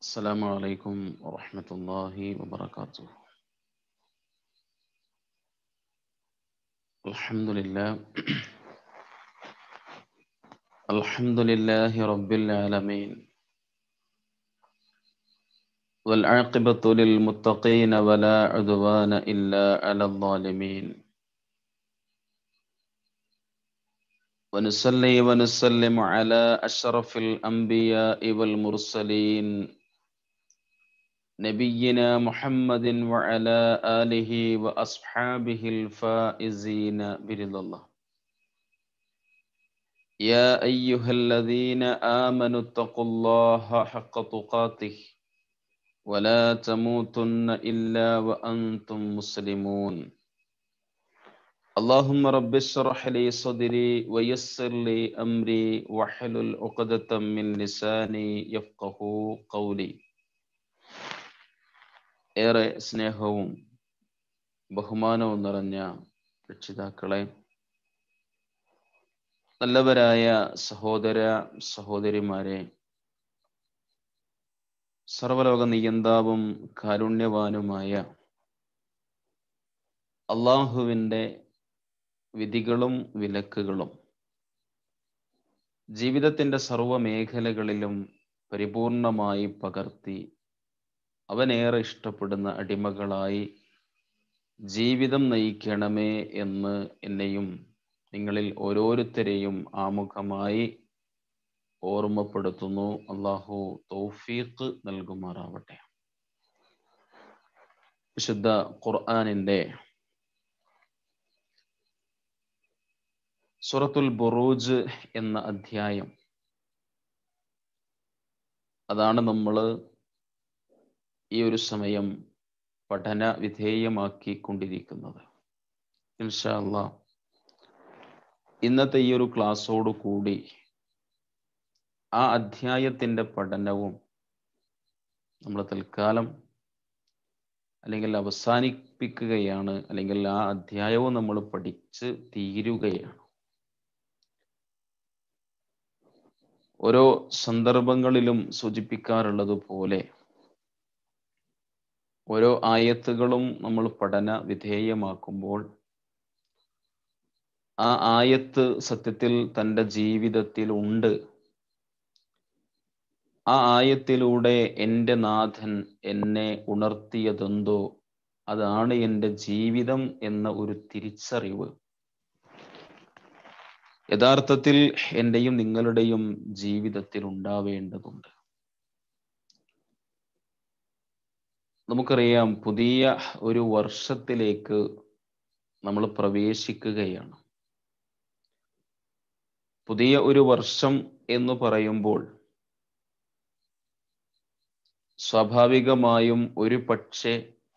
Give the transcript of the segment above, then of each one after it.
السلام عليكم ورحمة الله وبركاته الحمد لله الحمد لله رب العالمين والعاقبة للمتقين ولا عدوان إلا على الظالمين ونصلي ونسلم على أشرف الأنبياء والمرسلين نبينا محمد وعلى آله وأصحابه الفائزين برضا الله يا أيها الذين آمنوا اتقوا الله حق تقاته ولا تموتن إلا وأنتم مسلمون اللهم رب اشرح لي صدري ويسر لي أمري واحلل عقدة من لساني يفقه قولي ഏറെ സ്നേഹവും ബഹുമാനവും നിറഞ്ഞ രക്ഷിതാക്കളെ നല്ലവരായ സഹോദര സഹോദരിമാരെ സർവലോക നിയന്താവും കാരുണ്യവാനുമായ അള്ളാഹുവിൻ്റെ വിധികളും വിലക്കുകളും ജീവിതത്തിൻ്റെ സർവ മേഖലകളിലും പരിപൂർണമായി പകർത്തി അവനേറെ ഇഷ്ടപ്പെടുന്ന അടിമകളായി ജീവിതം നയിക്കണമേ എന്ന് എന്നെയും നിങ്ങളിൽ ഓരോരുത്തരെയും ആമുഖമായി ഓർമ്മപ്പെടുത്തുന്നു അള്ളാഹു തൗഫീഖ് നൽകുമാറാവട്ടെ വിശുദ്ധ ഖുർആാനിൻ്റെ സുറത്തുൽ ബുറൂജ് എന്ന അധ്യായം അതാണ് നമ്മൾ ഈ ഒരു സമയം പഠന വിധേയമാക്കിക്കൊണ്ടിരിക്കുന്നത് ഇൻഷാല്ല ഇന്നത്തെ ഈ ഒരു ക്ലാസ്സോട് കൂടി ആ അധ്യായത്തിൻ്റെ പഠനവും നമ്മൾ തൽക്കാലം അല്ലെങ്കിൽ അവസാനിപ്പിക്കുകയാണ് അല്ലെങ്കിൽ ആ അധ്യായവും നമ്മൾ പഠിച്ച് തീരുകയാണ് ഓരോ സന്ദർഭങ്ങളിലും സൂചിപ്പിക്കാറുള്ളത് പോലെ ഓരോ ആയത്തുകളും നമ്മൾ പഠന വിധേയമാക്കുമ്പോൾ ആ ആയത്ത് സത്യത്തിൽ തൻ്റെ ജീവിതത്തിൽ ഉണ്ട് ആ ആയത്തിലൂടെ എൻ്റെ നാഥൻ എന്നെ ഉണർത്തിയതെന്തോ അതാണ് എൻ്റെ ജീവിതം എന്ന ഒരു തിരിച്ചറിവ് യഥാർത്ഥത്തിൽ എൻ്റെയും നിങ്ങളുടെയും ജീവിതത്തിൽ ഉണ്ടാവേണ്ടതുണ്ട് നമുക്കറിയാം പുതിയ ഒരു വർഷത്തിലേക്ക് നമ്മൾ പ്രവേശിക്കുകയാണ് പുതിയ ഒരു വർഷം എന്ന് പറയുമ്പോൾ സ്വാഭാവികമായും ഒരു പക്ഷേ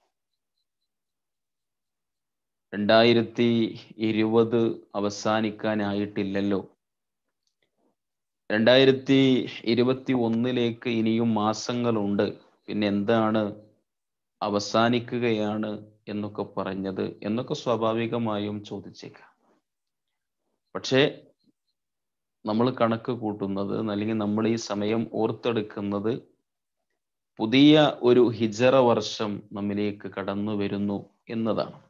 രണ്ടായിരത്തി ഇരുപത് അവസാനിക്കാനായിട്ടില്ലല്ലോ രണ്ടായിരത്തി ഇരുപത്തി ഒന്നിലേക്ക് ഇനിയും മാസങ്ങളുണ്ട് പിന്നെ എന്താണ് അവസാനിക്കുകയാണ് എന്നൊക്കെ പറഞ്ഞത് എന്നൊക്കെ സ്വാഭാവികമായും ചോദിച്ചേക്കാം പക്ഷേ നമ്മൾ കണക്ക് കൂട്ടുന്നത് അല്ലെങ്കിൽ നമ്മൾ ഈ സമയം ഓർത്തെടുക്കുന്നത് പുതിയ ഒരു ഹിജറ വർഷം നമ്മിലേക്ക് കടന്നു വരുന്നു എന്നതാണ്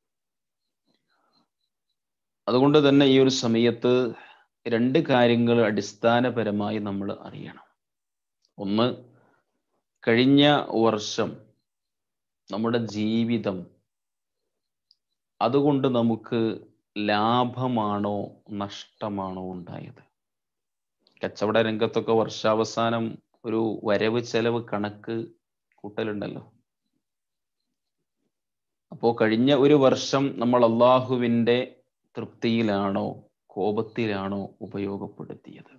അതുകൊണ്ട് തന്നെ ഈ ഒരു സമയത്ത് രണ്ട് കാര്യങ്ങൾ അടിസ്ഥാനപരമായി നമ്മൾ അറിയണം ഒന്ന് കഴിഞ്ഞ വർഷം നമ്മുടെ ജീവിതം അതുകൊണ്ട് നമുക്ക് ലാഭമാണോ നഷ്ടമാണോ ഉണ്ടായത് കച്ചവട രംഗത്തൊക്കെ വർഷാവസാനം ഒരു വരവ് ചെലവ് കണക്ക് കൂട്ടലുണ്ടല്ലോ അപ്പോൾ കഴിഞ്ഞ ഒരു വർഷം നമ്മൾ അള്ളാഹുവിൻ്റെ തൃപ്തിയിലാണോ കോപത്തിലാണോ ഉപയോഗപ്പെടുത്തിയത്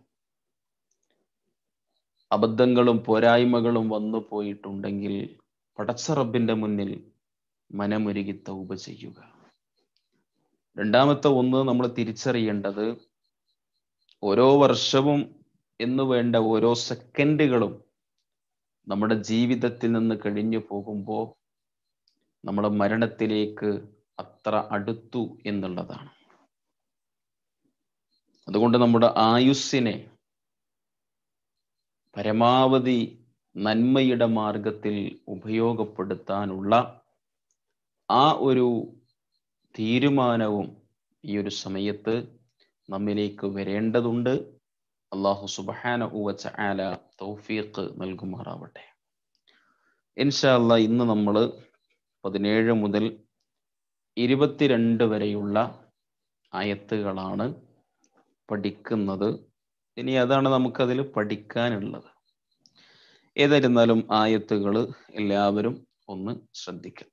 അബദ്ധങ്ങളും പോരായ്മകളും വന്നു പോയിട്ടുണ്ടെങ്കിൽ പടച്ച റബ്ബിന്റെ മുന്നിൽ മനമുരുകി തൗബ ചെയ്യുക രണ്ടാമത്തെ ഒന്ന് നമ്മൾ തിരിച്ചറിയേണ്ടത് ഓരോ വർഷവും എന്ന് വേണ്ട ഓരോ സെക്കൻഡുകളും നമ്മുടെ ജീവിതത്തിൽ നിന്ന് കഴിഞ്ഞു പോകുമ്പോൾ നമ്മുടെ മരണത്തിലേക്ക് അത്ര അടുത്തു എന്നുള്ളതാണ് അതുകൊണ്ട് നമ്മുടെ ആയുസ്സിനെ പരമാവധി നന്മയുടെ മാർഗത്തിൽ ഉപയോഗപ്പെടുത്താനുള്ള ആ ഒരു തീരുമാനവും ഈ ഒരു സമയത്ത് നമ്മിലേക്ക് വരേണ്ടതുണ്ട് അള്ളാഹു സുബഹാന ഉവച്ച ആല തൗഫീഖ് നൽകുമാറാവട്ടെ ഇൻഷാ അല്ലാ ഇന്ന് നമ്മൾ പതിനേഴ് മുതൽ ഇരുപത്തിരണ്ട് വരെയുള്ള ആയത്തുകളാണ് പഠിക്കുന്നത് ഇനി അതാണ് നമുക്കതിൽ പഠിക്കാനുള്ളത് ഏതായിരുന്നാലും ആയത്തുകൾ എല്ലാവരും ഒന്ന് ശ്രദ്ധിക്കാം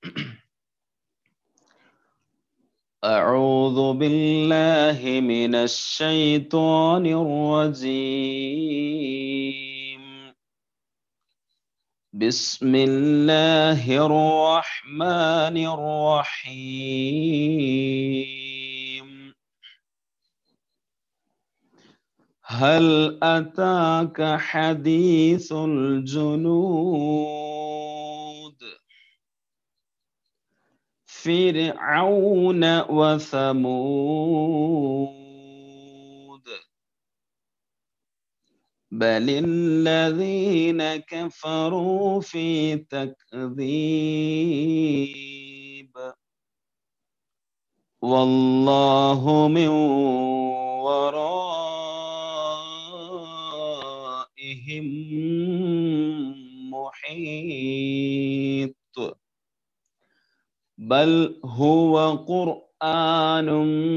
أعوذ بالله من الشيطان الرجيم بسم الله الرحمن الرحيم هل أتاك حديث الجنود فرعون وثمود بل الذين كفروا في تكذيب والله من ورائهم محيط بل هو قرآن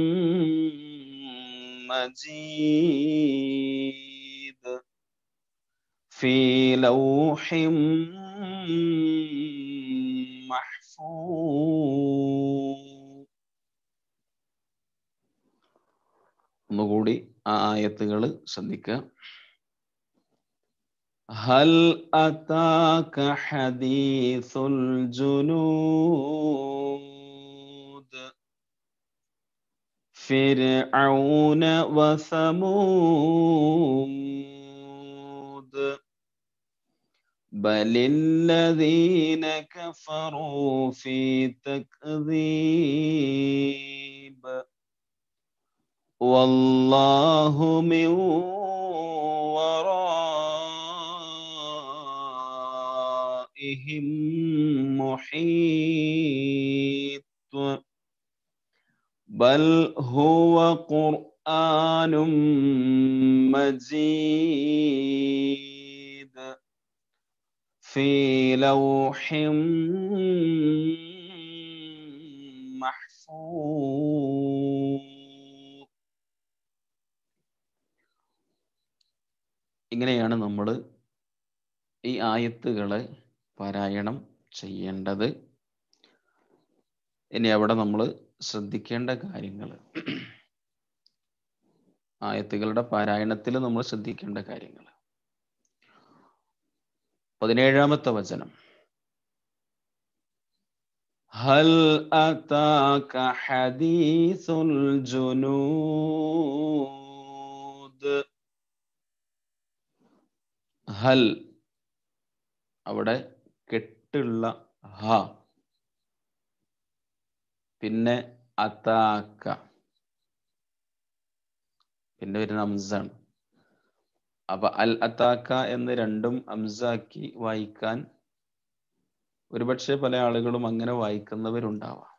مجيد في لوح محفوظ ഒന്നുകൂടി ആ ആയത്തുകൾ ശ്രദ്ധിക്കുക هل أتاك حديث الجنود فرعون وثمود بل الذين كفروا في تكذيب والله من ورائهم محيط بل هو قرآن مجيد في لوح محفوظ ഇങ്ങനെയാണ് നമ്മൾ ഈ ആയത്തുകളെ പാരായണം ചെയ്യേണ്ടത് ഇനി അവിടെ നമ്മൾ ശ്രദ്ധിക്കേണ്ട കാര്യങ്ങൾ ആയത്തുകളുടെ പാരായണത്തിൽ നമ്മൾ ശ്രദ്ധിക്കേണ്ട കാര്യങ്ങൾ പതിനേഴാമത്തെ വചനം ഹൽ അതാക ഹദീസുൽ ജുനൂദ് ഹൽ അവിടെ കെട്ടുള്ള ഹ പിന്നെ അതാക്ക പിന്നെ വരുന്ന അംസാണ് അപ്പൊ അൽ അതാക്ക എന്ന് രണ്ടും അംസാക്കി വായിക്കാൻ ഒരുപക്ഷെ പല ആളുകളും അങ്ങനെ വായിക്കുന്നവരുണ്ടാവാം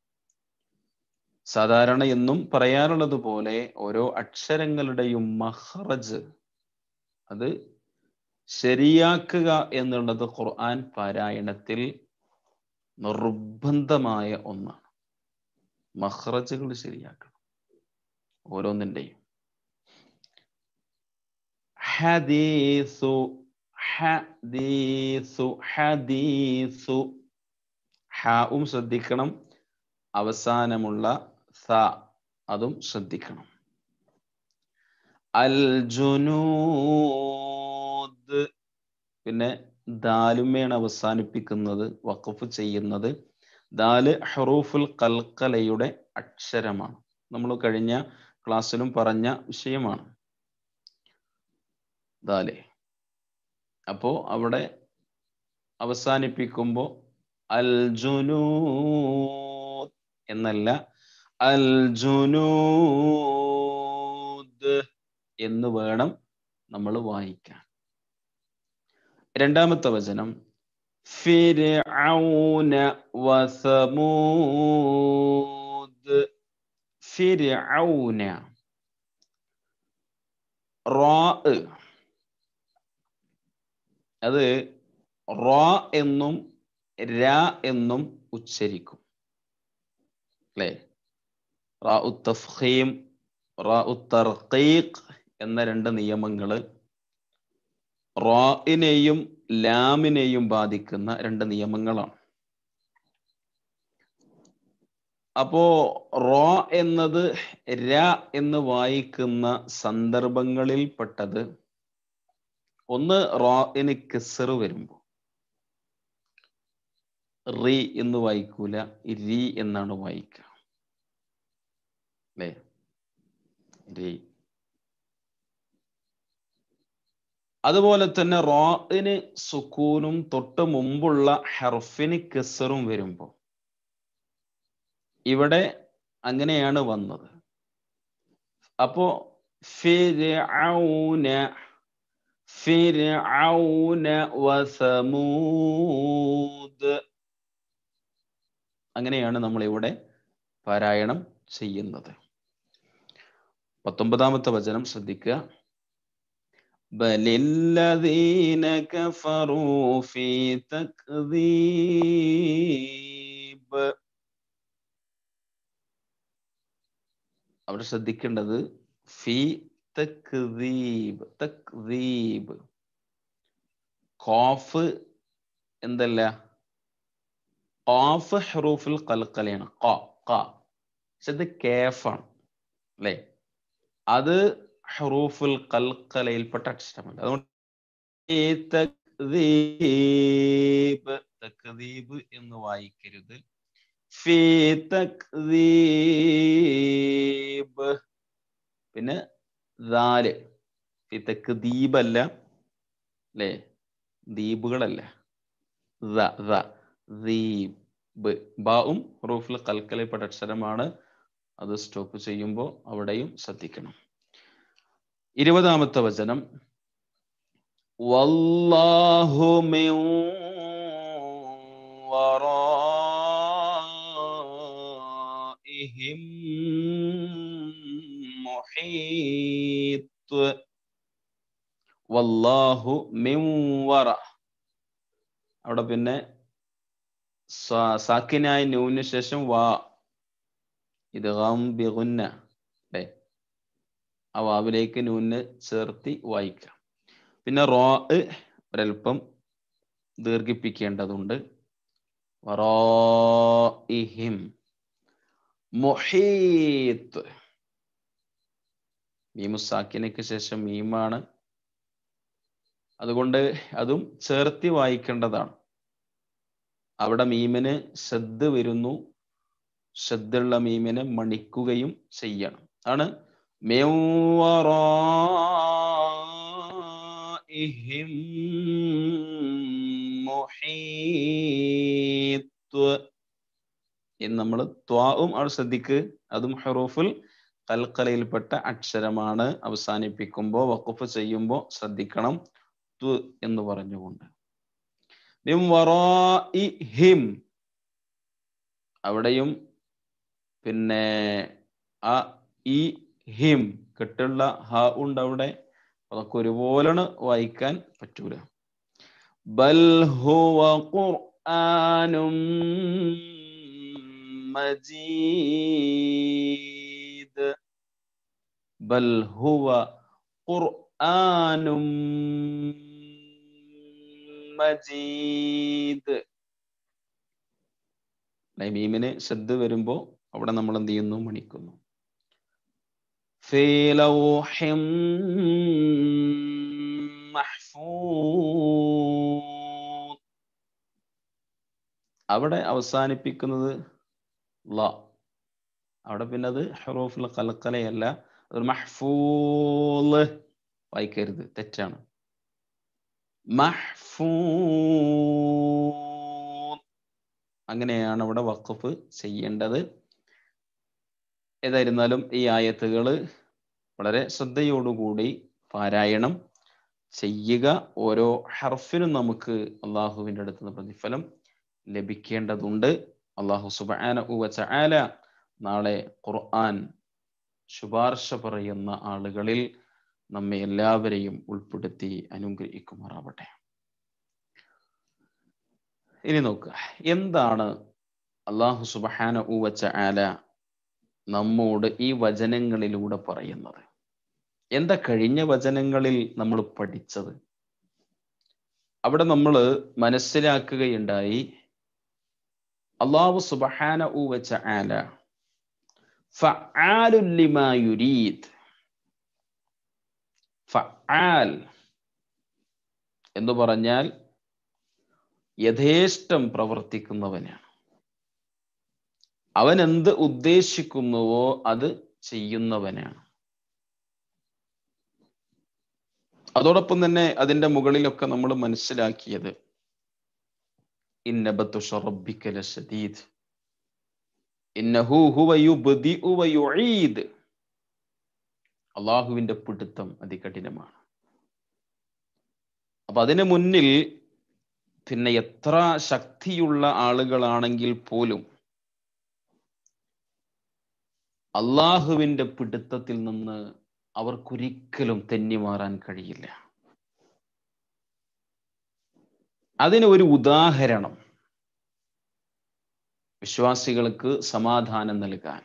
സാധാരണ എന്നും പറയാറുള്ളത് പോലെ ഓരോ അക്ഷരങ്ങളുടെയും മഹ്റജ് അത് ശരിയാക്കുക എന്നുള്ളത് ഖുർആൻ പാരായണത്തിൽ നിർബന്ധമായ ഒന്നാണ് മഹ്റജുകൾ ശരിയാക്കണം ഓരോന്നിൻ്റെയും ഹദീസു ഹദീസു ഹദീസു ഹാവും ശ്രദ്ധിക്കണം അവസാനമുള്ള സ അതും ശ്രദ്ധിക്കണം അൽ ജുനൂദ് പിന്നെ ദാലുമേണ് അവസാനിപ്പിക്കുന്നത് വഖഫ് ചെയ്യുന്നത് ദാല് ഹറൂഫുൽ കൽക്കലയുടെ അക്ഷരമാണ് നമ്മൾ കഴിഞ്ഞ ക്ലാസ്സിലും പറഞ്ഞ വിഷയമാണ് ദാലെ അപ്പോ അവിടെ അവസാനിപ്പിക്കുമ്പോൾ അൽ ജുനൂദ് എന്നല്ല അൽ ജുനൂദ് എന്ന് വേണം നമ്മൾ വായിക്കാൻ രണ്ടാമത്തെ വചനം ഫിർഔന വസമൂദ് ഫിർഔന റാ അത് റാ എന്നും ര എന്നും ഉച്ചരിക്കും അല്ലേ റാ തഫ്ഹീം റാ തർക്കീഖ് എന്ന രണ്ട് നിയമങ്ങൾ റാഇനെയും ലാമിനെയും ബാധിക്കുന്ന രണ്ട് നിയമങ്ങളാണ് അപ്പോ റോ എന്നത് ര എന്ന് വായിക്കുന്ന സന്ദർഭങ്ങളിൽ പെട്ടത് ഒന്ന് റാഇന് കിസറ് വരുമ്പോ റി എന്ന് വായിക്കൂല രി എന്നാണ് വായിക്കുക അല്ലേ രി അതുപോലെ തന്നെ റോഇന് സുക്കൂനും തൊട്ട് മുമ്പുള്ള ഹർഫിന് കെസറും വരുമ്പോ ഇവിടെ അങ്ങനെയാണ് വന്നത് അപ്പോ ഫിർഔന ഫിർഔന വസമൂദ് അങ്ങനെയാണ് നമ്മൾ ഇവിടെ പാരായണം ചെയ്യുന്നത് പത്തൊമ്പതാമത്തെ വചനം ശ്രദ്ധിക്കുക بل الذين كفروا في تكذيب അവിടെ ശ്രദ്ധിക്കേണ്ടത് ഫി തക്ദീബ് തക്ദീബ് ഖാഫ് എന്തല്ല ഖാഫ് ഹറൂഫുൽ ഖൽഖലയാണ് ഖ ഖ പക്ഷെ ഇത് കേഫാണ് അല്ലേ അത് ഹറൂഫുൽ കൽക്കലയിൽപ്പെട്ട അക്ഷരമല്ല അതുകൊണ്ട് ഈ തക്ദീബ് തക്ദീബ് എന്ന് വായിക്കരുത് ഫീ തക്ദീബ് പിന്നെ ദാല് ഫി തക്ദീബല്ല അല്ലേ ദീപുകളല്ല ദ ദ ദീബ് ബാവും ഹറൂഫുൽ കൽക്കലയിൽപ്പെട്ട അക്ഷരമാണ് അത് സ്റ്റോപ്പ് ചെയ്യുമ്പോൾ അവിടെയും ശ്രദ്ധിക്കണം ഇരുപതാമത്തെ വചനം വല്ലാഹു മിൻ വറാഇഹിം മുഹീത്ത് വല്ലാഹു മിൻ വറ അവിടെ പിന്നെ സാക്കിനായ നൂന് ശേഷം വാ ഇത് ബിഗുന്ന അല്ലേ ആ വാവിലേക്ക് നൂന് ചേർത്തി വായിക്കാം പിന്നെ റോ ഒരൽപ്പം ദീർഘിപ്പിക്കേണ്ടതുണ്ട് വറാഇഹിം മുഹീത്ത് മീമുസാക്കിനക്ക് ശേഷം മീമാണ് അതുകൊണ്ട് അതും ചേർത്തി വായിക്കേണ്ടതാണ് അവിടെ മീമിന് ശ്രദ്ധ വരുന്നു ശ്രദ്ധയുള്ള മീമിനെ മണിക്കുകയും ചെയ്യണം ആണ് മിവറാഇഹിം മുഹീത്ത് എന്ന് നമ്മൾ ത്വാവും അവിടെ ശ്രദ്ധിക്ക് അതും ഹറൂഫുൽ കൽക്കലയിൽപ്പെട്ട അക്ഷരമാണ് അവസാനിപ്പിക്കുമ്പോൾ വഖഫ് ചെയ്യുമ്പോൾ ശ്രദ്ധിക്കണം ത്വ് എന്ന് പറഞ്ഞുകൊണ്ട് മിം വറാഇഹിം അവിടെയും പിന്നെ ആ ഈ ഹിം കെട്ടുള്ള ഹ ഉണ്ട് അവിടെ അതൊക്കെ ഒരുപോലെയാണ് വായിക്കാൻ പറ്റൂല ബൽ ഹുവ ഖുർആനും മജീദ് ബൽ ഹുവ ഖുർആനും മജീദ് മീമിന് ശ്രദ്ധ വരുമ്പോ അവിടെ നമ്മൾ എന്ത് ചെയ്യുന്നു മണിക്കുന്നു في لوح محفوظ അവിടെ അവസാനിപ്പിക്കുന്നത് ല അവിടെ പിന്നെ അത് ഹറൂഫുൽ കലക്കലയല്ല അത് മഹ്ഫൂല് വായിക്കരുത് തെറ്റാണ് മഹ്ഫൂ അങ്ങനെയാണ് അവിടെ വഖഫ് ചെയ്യേണ്ടത് ഏതായിരുന്നാലും ഈ ആയത്തുകൾ വളരെ ശ്രദ്ധയോടുകൂടി പാരായണം ചെയ്യുക ഓരോ ഹർഫിനും നമുക്ക് അള്ളാഹുവിൻ്റെ അടുത്ത് നിന്ന് പ്രതിഫലം ലഭിക്കേണ്ടതുണ്ട് അള്ളാഹു സുബാന ചാല നാളെ ഖുർആൻ ശുപാർശ പറയുന്ന ആളുകളിൽ നമ്മെ എല്ലാവരെയും ഉൾപ്പെടുത്തി അനുഗ്രഹിക്കുമാറാവട്ടെ ഇനി നോക്കുക എന്താണ് അള്ളാഹു സുബഹാന ഊവച്ച ആല നമ്മോട് ഈ വചനങ്ങളിലൂടെ പറയുന്നത് എന്താ കഴിഞ്ഞ വചനങ്ങളിൽ നമ്മൾ പഠിച്ചത് അവിടെ നമ്മൾ മനസ്സിലാക്കുകയുണ്ടായി അള്ളാഹു സുബഹാന ഊവച്ച ആല യുരീദ് ഫആൽ എന്ന് പറഞ്ഞാൽ യഥേഷ്ടം പ്രവർത്തിക്കുന്നവനാണ് അവൻ എന്ത് ഉദ്ദേശിക്കുന്നുവോ അത് ചെയ്യുന്നവനാണ് അതോടൊപ്പം തന്നെ അതിന്റെ മുകളിലൊക്കെ നമ്മൾ മനസ്സിലാക്കിയത് ഇന്നബത്തുഷറബിക്കലീദ് അള്ളാഹുവിന്റെ പിടുത്തം അതികഠിനമാണ് അപ്പൊ അതിനു മുന്നിൽ പിന്നെ എത്ര ശക്തിയുള്ള ആളുകളാണെങ്കിൽ പോലും അള്ളാഹുവിന്റെ പിടുത്തത്തിൽ നിന്ന് അവർക്കൊരിക്കലും തെന്നിമാറാൻ കഴിയില്ല അതിന് ഒരു ഉദാഹരണം വിശ്വാസികൾക്ക് സമാധാനം നൽകാൻ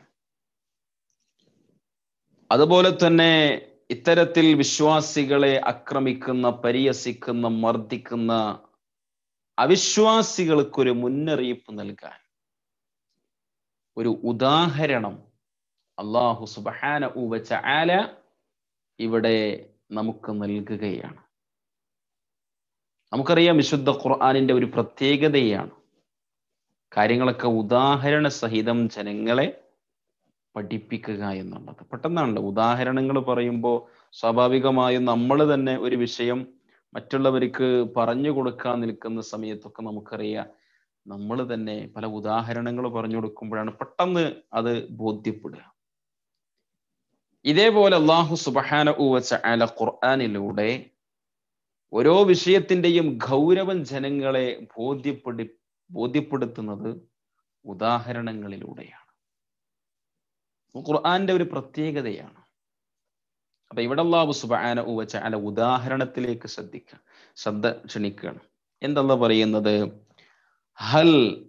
അതുപോലെ തന്നെ ഇത്തരത്തിൽ വിശ്വാസികളെ ആക്രമിക്കുന്ന പരിയസിക്കുന്ന മർദ്ദിക്കുന്ന അവിശ്വാസികൾക്കൊരു മുന്നറിയിപ്പ് നൽകാൻ ഒരു ഉദാഹരണം അള്ളാഹു സുബഹാന ഊവച്ച ആല ഇവിടെ നമുക്ക് നൽകുകയാണ് നമുക്കറിയാം വിശുദ്ധ ഖുർആാനിന്റെ ഒരു പ്രത്യേകതയാണ് കാര്യങ്ങളൊക്കെ ഉദാഹരണ സഹിതം ജനങ്ങളെ പഠിപ്പിക്കുക എന്നുള്ളത് പെട്ടെന്നാണല്ലോ ഉദാഹരണങ്ങൾ പറയുമ്പോൾ സ്വാഭാവികമായും നമ്മൾ തന്നെ ഒരു വിഷയം മറ്റുള്ളവർക്ക് പറഞ്ഞു കൊടുക്കാൻ നിൽക്കുന്ന സമയത്തൊക്കെ നമുക്കറിയാം നമ്മൾ തന്നെ പല ഉദാഹരണങ്ങൾ പറഞ്ഞു കൊടുക്കുമ്പോഴാണ് പെട്ടെന്ന് അത് ബോധ്യപ്പെടുക ഇതേപോലെ അള്ളാഹു സുബഹാന ഊവച്ച അല ഖുർആാനിലൂടെ ഓരോ വിഷയത്തിന്റെയും ഗൗരവം ജനങ്ങളെ ബോധ്യപ്പെടു ബോധ്യപ്പെടുത്തുന്നത് ഉദാഹരണങ്ങളിലൂടെയാണ് ഖുർആന്റെ ഒരു പ്രത്യേകതയാണ് അപ്പൊ ഇവിടെ അള്ളാഹു സുബാന ഉവച്ച അല ഉദാഹരണത്തിലേക്ക് ശ്രദ്ധിക്കുക ശ്രദ്ധ ക്ഷണിക്കുകയാണ് എന്താ പറയുന്നത് ഹൽ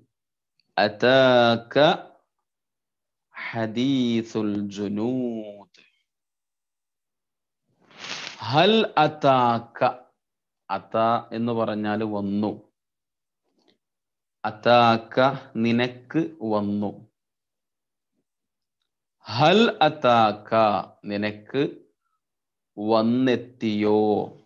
അതാക ഹദീസുൽ ജുനൂദ് ഹൽ അതാക അത എന്ന് പറഞ്ഞാൽ വന്നു അതാക നിനക്ക് വന്നു ഹൽ അതാക നിനക്ക് വന്നെത്തിയോ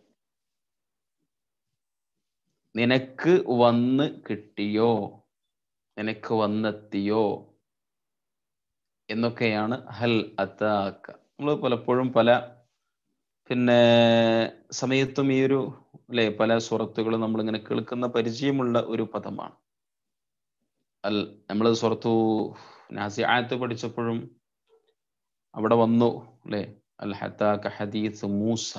നിനക്ക് വന്ന് കിട്ടിയോ നിനക്ക് വന്നെത്തിയോ എന്നൊക്കെയാണ് ഹൽ അതാക്ക നമ്മൾ പലപ്പോഴും പല പിന്നെ സമയത്തും ഈ ഒരു അല്ലെ പല സുറത്തുകളും നമ്മൾ ഇങ്ങനെ കേൾക്കുന്ന പരിചയമുള്ള ഒരു പദമാണ് അൽ നമ്മൾ സുറത്തു നാസിആത്ത് പഠിച്ചപ്പോഴും അവിടെ വന്നു അല്ലെ അൽ ഹത്താക്ക ഹദീസ് മൂസ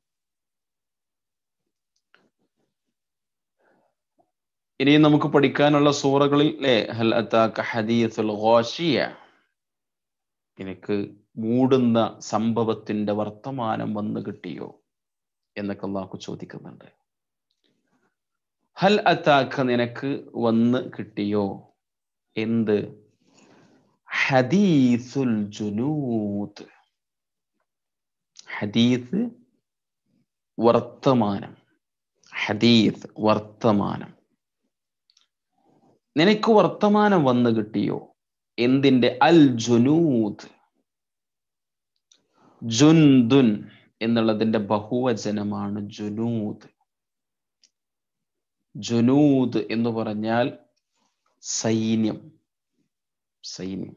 ഇനിയും നമുക്ക് പഠിക്കാനുള്ള സൂറകളിൽ അല്ലെ ഹൽ അത്താക്ക ഹദീസുൽ ഘോഷിയ എനിക്ക് മൂടുന്ന സംഭവത്തിന്റെ വർത്തമാനം വന്നു കിട്ടിയോ എന്നൊക്കെ അള്ളാഹു ചോദിക്കുന്നുണ്ട് ഹൽ അത്താക്ക നിനക്ക് വന്ന് കിട്ടിയോ എന്ത് ഹദീസുൽ ജുനൂദ് ഹദീസ് വർത്തമാനം ഹദീസ് വർത്തമാനം നിനക്ക് വർത്തമാനം വന്നു കിട്ടിയോ എന്തിന്റെ അൽ ജുനൂദ് ജുന്ദുൻ എന്നുള്ളതിന്റെ ബഹുവചനമാണ് ജുനൂദ് ജുനൂദ് എന്ന് പറഞ്ഞാൽ സൈന്യം സൈന്യം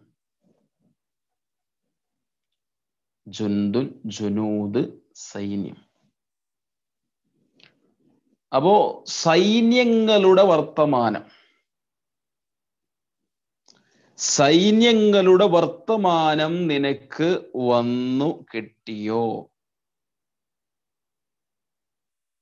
ജുന്ദുൻ ജുനൂദ് സൈന്യം അപ്പോ സൈന്യങ്ങളുടെ വർത്തമാനം സൈന്യങ്ങളുടെ വർത്തമാനം നിനക്ക് വന്നു കിട്ടിയോ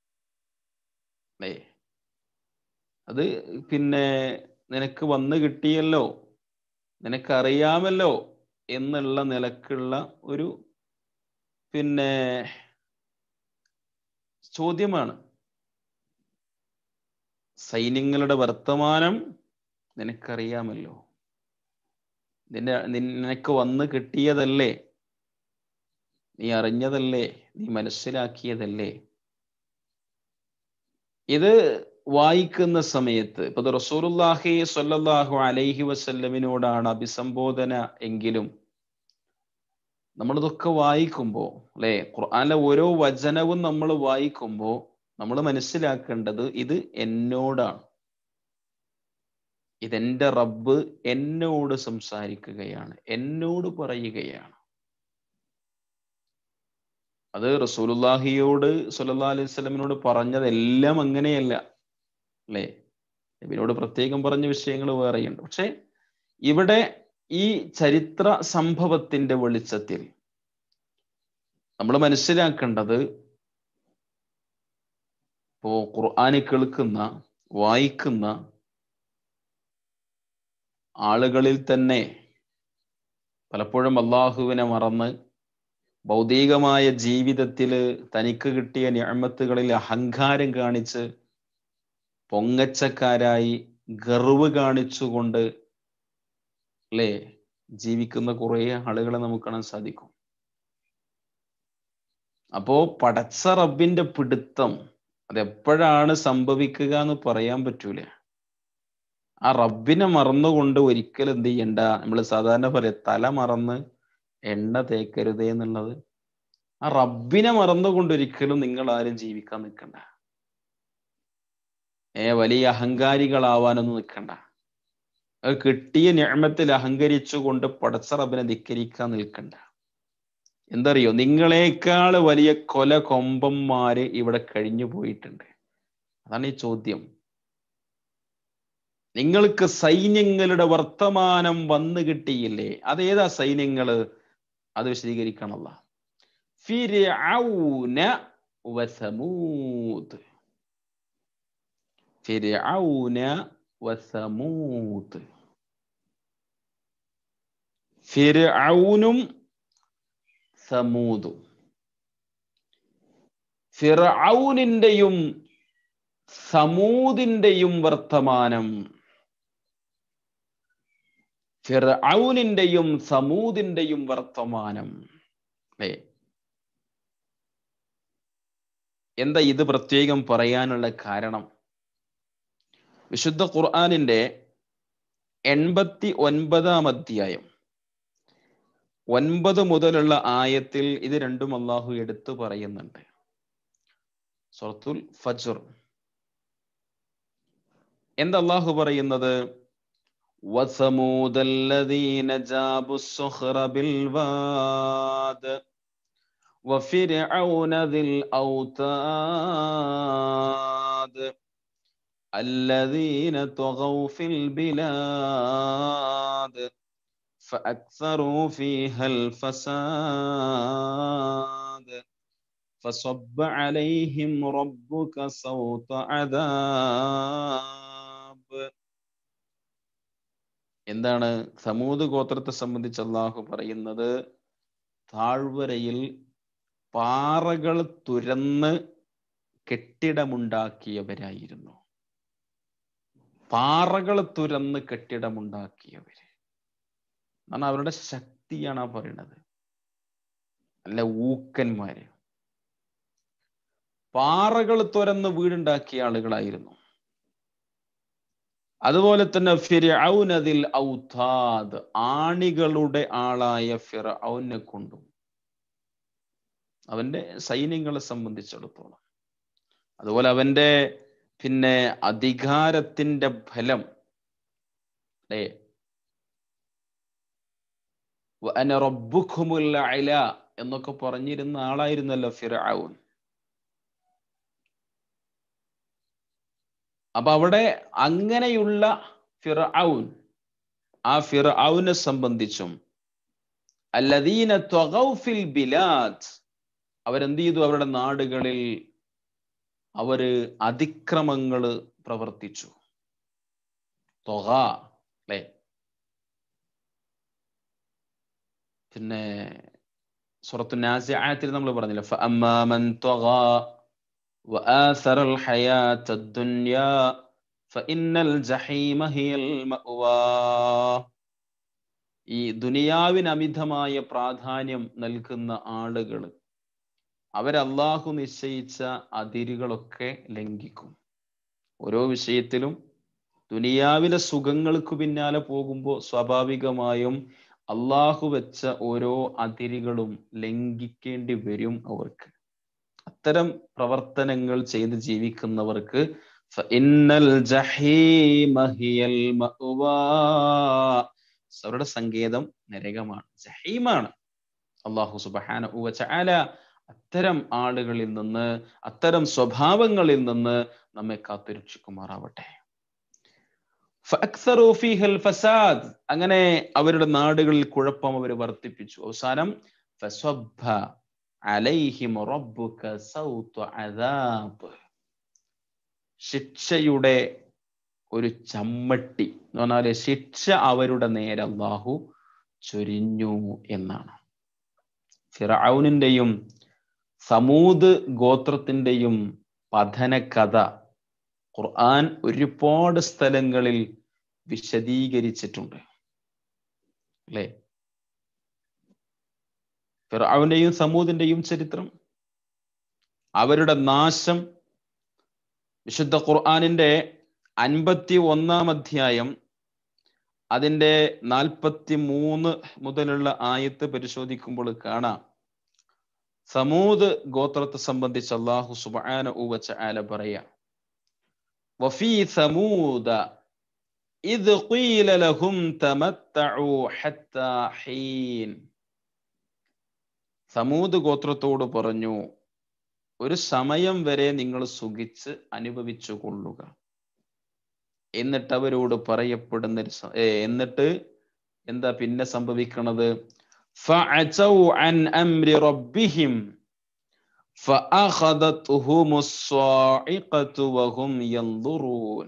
അല്ലേ അത് പിന്നെ നിനക്ക് വന്നു കിട്ടിയല്ലോ നിനക്കറിയാമല്ലോ എന്നുള്ള നിലക്കുള്ള ഒരു പിന്നെ ചോദ്യമാണ് സൈന്യങ്ങളുടെ വർത്തമാനം നിനക്കറിയാമല്ലോ നിന്നെ നിനക്ക് വന്ന് കിട്ടിയതല്ലേ നീ അറിഞ്ഞതല്ലേ നീ മനസ്സിലാക്കിയതല്ലേ ഇത് വായിക്കുന്ന സമയത്ത് ഇപ്പൊ ഇത് റസൂലുല്ലാഹി സ്വല്ലല്ലാഹു അലൈഹി വസല്ലമിനോടാണ് അഭിസംബോധന എങ്കിലും നമ്മളിതൊക്കെ വായിക്കുമ്പോൾ അല്ലെ ഖുർആനിലെ ഓരോ വചനവും നമ്മൾ വായിക്കുമ്പോൾ നമ്മൾ മനസ്സിലാക്കേണ്ടത് ഇത് എന്നോടാണ് ഇതെന്റെ റബ്ബ് എന്നോട് സംസാരിക്കുകയാണ് എന്നോട് പറയുകയാണ് അത് റസൂലുല്ലാഹിയോട് സല്ലല്ലാഹു അലൈഹി വസല്ലമിനോട് പറഞ്ഞതെല്ലാം അങ്ങനെയല്ല അല്ലേ നബിനോട് പ്രത്യേകം പറഞ്ഞ വിഷയങ്ങൾ വേറെയുണ്ട് പക്ഷെ ഇവിടെ ഈ ചരിത്ര സംഭവത്തിന്റെ വെളിച്ചത്തിൽ നമ്മൾ മനസ്സിലാക്കേണ്ടത് ഇപ്പോ ഖുർആന് കേൾക്കുന്ന വായിക്കുന്ന ആളുകളിൽ തന്നെ പലപ്പോഴും അള്ളാഹുവിനെ മറന്ന് ഭൗതികമായ ജീവിതത്തിൽ തനിക്ക് കിട്ടിയ ഞാമത്തുകളിൽ അഹങ്കാരം കാണിച്ച് പൊങ്ങച്ചക്കാരായി ഗർവ് കാണിച്ചുകൊണ്ട് അല്ലേ ജീവിക്കുന്ന കുറേ ആളുകളെ നമുക്ക് കാണാൻ സാധിക്കും അപ്പോ പടച്ച റബ്ബിന്റെ പിടുത്തം അതെപ്പോഴാണ് സംഭവിക്കുക എന്ന് പറയാൻ പറ്റൂല ആ റബ്ബിനെ മറന്നുകൊണ്ട് ഒരിക്കലും എന്ത് ചെയ്യണ്ട നമ്മൾ സാധാരണ പറയാം തല മറന്ന് എണ്ണ തേക്കരുതേ എന്നുള്ളത് ആ റബ്ബിനെ മറന്നുകൊണ്ട് ഒരിക്കലും നിങ്ങൾ ആരും ജീവിക്കാൻ നിൽക്കണ്ട ഏ വലിയ അഹങ്കാരികളാവാനൊന്നും നിൽക്കണ്ട അത് കിട്ടിയ ഞാമത്തിൽ അഹങ്കരിച്ചുകൊണ്ട് പടച്ച റബ്ബിനെ ധിക്കരിക്കാൻ നിൽക്കണ്ട എന്തറിയോ നിങ്ങളെക്കാൾ വലിയ കൊല കൊമ്പന്മാര് ഇവിടെ കഴിഞ്ഞു പോയിട്ടുണ്ട് അതാണ് ഈ ചോദ്യം നിങ്ങൾക്ക് സൈന്യങ്ങളുടെ വർത്തമാനം വന്നു കിട്ടിയില്ലേ അതേതാ സൈന്യങ്ങള് അത് വിശദീകരിക്കണല്ല ഫിർഔന വസമൂദ് ഫിർഔന വസമൂദ് ഫിർഔനും സമൂദും ഫിർഔനിന്റെയും സമൂതിന്റെയും വർത്തമാനം ഫിർഔനിന്റെയും സമൂതിന്റെയും വർത്തമാനം അല്ലേ എന്താ ഇത് പ്രത്യേകം പറയാനുള്ള കാരണം വിശുദ്ധ ഖുർആാനിന്റെ എൺപത്തി ഒൻപതാം അധ്യായം ഒൻപത് മുതലുള്ള ആയത്തിൽ ഇത് രണ്ടും അള്ളാഹു എടുത്തു പറയുന്നുണ്ട് സുറത്തുൽ ഫജർ എന്താ അള്ളാഹു പറയുന്നത് وثمود الذين جابوا الصخر بالواد وفرعون ذي الأوتاد الذين طغوا في البلاد فأكثروا فيها الفساد فصب عليهم ربك صوت عذاب എന്താണ് സമൂത് ഗോത്രത്തെ സംബന്ധിച്ച് അള്ളാഹു പറയുന്നത് താഴ്വരയിൽ പാറകൾ തുരന്ന് കെട്ടിടമുണ്ടാക്കിയവരായിരുന്നു പാറകൾ തുരന്ന് കെട്ടിടമുണ്ടാക്കിയവര് എന്നാണ് അവരുടെ ശക്തിയാണ് ആ പറയുന്നത് അല്ല ഊക്കന്മാര് പാറകൾ തുരന്ന് വീടുണ്ടാക്കിയ ആളുകളായിരുന്നു അതുപോലെ തന്നെ ഫിർഔനതിൽ ഔതാദ് ആണികളുടെ ആളായ ഫിർഔനെ കൊണ്ടും അവന്റെ സൈന്യങ്ങളെ സംബന്ധിച്ചിടത്തോളം അതുപോലെ അവന്റെ പിന്നെ അധികാരത്തിന്റെ ഫലം അല്ലേ അന റബ്ബുഖുമുൽ അല എന്നൊക്കെ പറഞ്ഞിരുന്ന ആളായിരുന്നല്ലോ ഫിർഔൻ അപ്പൊ അവിടെ അങ്ങനെയുള്ള ഫിർഔൻ ആ ഫിർഔനെ സംബന്ധിച്ചും അല്ലദീന ത്വഗൗ ഫിൽ ബിലാദ് അവരെന്ത് ചെയ്തു അവരുടെ നാടുകളിൽ അവര് അതിക്രമങ്ങൾ പ്രവർത്തിച്ചു തൊക അല്ലേ പിന്നെ സുറത്തു നാസിആത്തിൽ നമ്മൾ പറഞ്ഞില്ല فأما من طغى وآثر الحياة الدنيا فإن الجحيم هي المأوى ഈ ദുനിയാവിന് അമിതമായ പ്രാധാന്യം നൽകുന്ന ആളുകൾ അവരല്ലാഹു നിശ്ചയിച്ച അതിരുകളൊക്കെ ലംഘിക്കും ഓരോ വിഷയത്തിലും ദുനിയാവിലെ സുഖങ്ങൾക്ക് പിന്നാലെ പോകുമ്പോൾ സ്വാഭാവികമായും അള്ളാഹു വെച്ച ഓരോ അതിരുകളും ലംഘിക്കേണ്ടി വരും അവർക്ക് അത്തരം പ്രവർത്തനങ്ങൾ ചെയ്ത് ജീവിക്കുന്നവർക്ക് ഫഇന്നൽ ജഹീമ ഹിയൽ മഅ്വാ. അവരുടെ സങ്കേതം നരകമാണ് ജഹീമാണ് അള്ളാഹു സുബ്ഹാനഹു വതആല അത്തരം ആളുകളിൽ നിന്ന് അത്തരം സ്വഭാവങ്ങളിൽ നിന്ന് നമ്മെ കാത്തുരക്ഷിക്കുമാറാവട്ടെ ഫഅക്സറു ഫീഹൽ ഫസാദ് അങ്ങനെ അവരുടെ നാടുകളിൽ കുഴപ്പം അവർ വർദ്ധിപ്പിച്ചു അവസാനം ഫസ്വബ്ബ അലൈഹിം റബ്ബുക സൗത അദാബ് ശിക്ഷയുടെ ഒരു ചമ്മട്ടി എന്ന് പറഞ്ഞാല് ശിക്ഷ അവരുടെ നേരെ അള്ളാഹു ചൊരിഞ്ഞു എന്നാണ് ഫിറൌനിന്റെയും സമൂത് ഗോത്രത്തിന്റെയും പതന കഥ ഖുർആൻ ഒരുപാട് സ്ഥലങ്ങളിൽ വിശദീകരിച്ചിട്ടുണ്ട് അല്ലേ ഫിറൌന്റെയും സമൂതിന്റെയും ചരിത്രം അവരുടെ നാശം വിശുദ്ധ ഖുർആനിന്റെ അൻപത്തി ഒന്നാം അധ്യായം അതിന്റെ നാൽപ്പത്തി മൂന്ന് മുതലുള്ള ആയത്ത് പരിശോധിക്കുമ്പോൾ കാണാം സമൂത് ഗോത്രത്തെ സംബന്ധിച്ച് അള്ളാഹു സുബാന ഉവച്ച ആല പറയാ വഫീ സമൂദ ഇത് ഖീല ലഹും തമത്തഉ ഹത്താ ഹീൻ സമൂത് ഗോത്രത്തോട് പറഞ്ഞു ഒരു സമയം വരെ നിങ്ങൾ സുഖിച്ച് അനുഭവിച്ചു കൊള്ളുക എന്നിട്ട് അവരോട് പറയപ്പെടുന്ന ഒരു സ- ഏ, എന്നിട്ട് എന്താ പിന്നെ സംഭവിക്കണത് فعتوا عن أمر ربهم فأخذتهم الصاعقة وهم ينظرون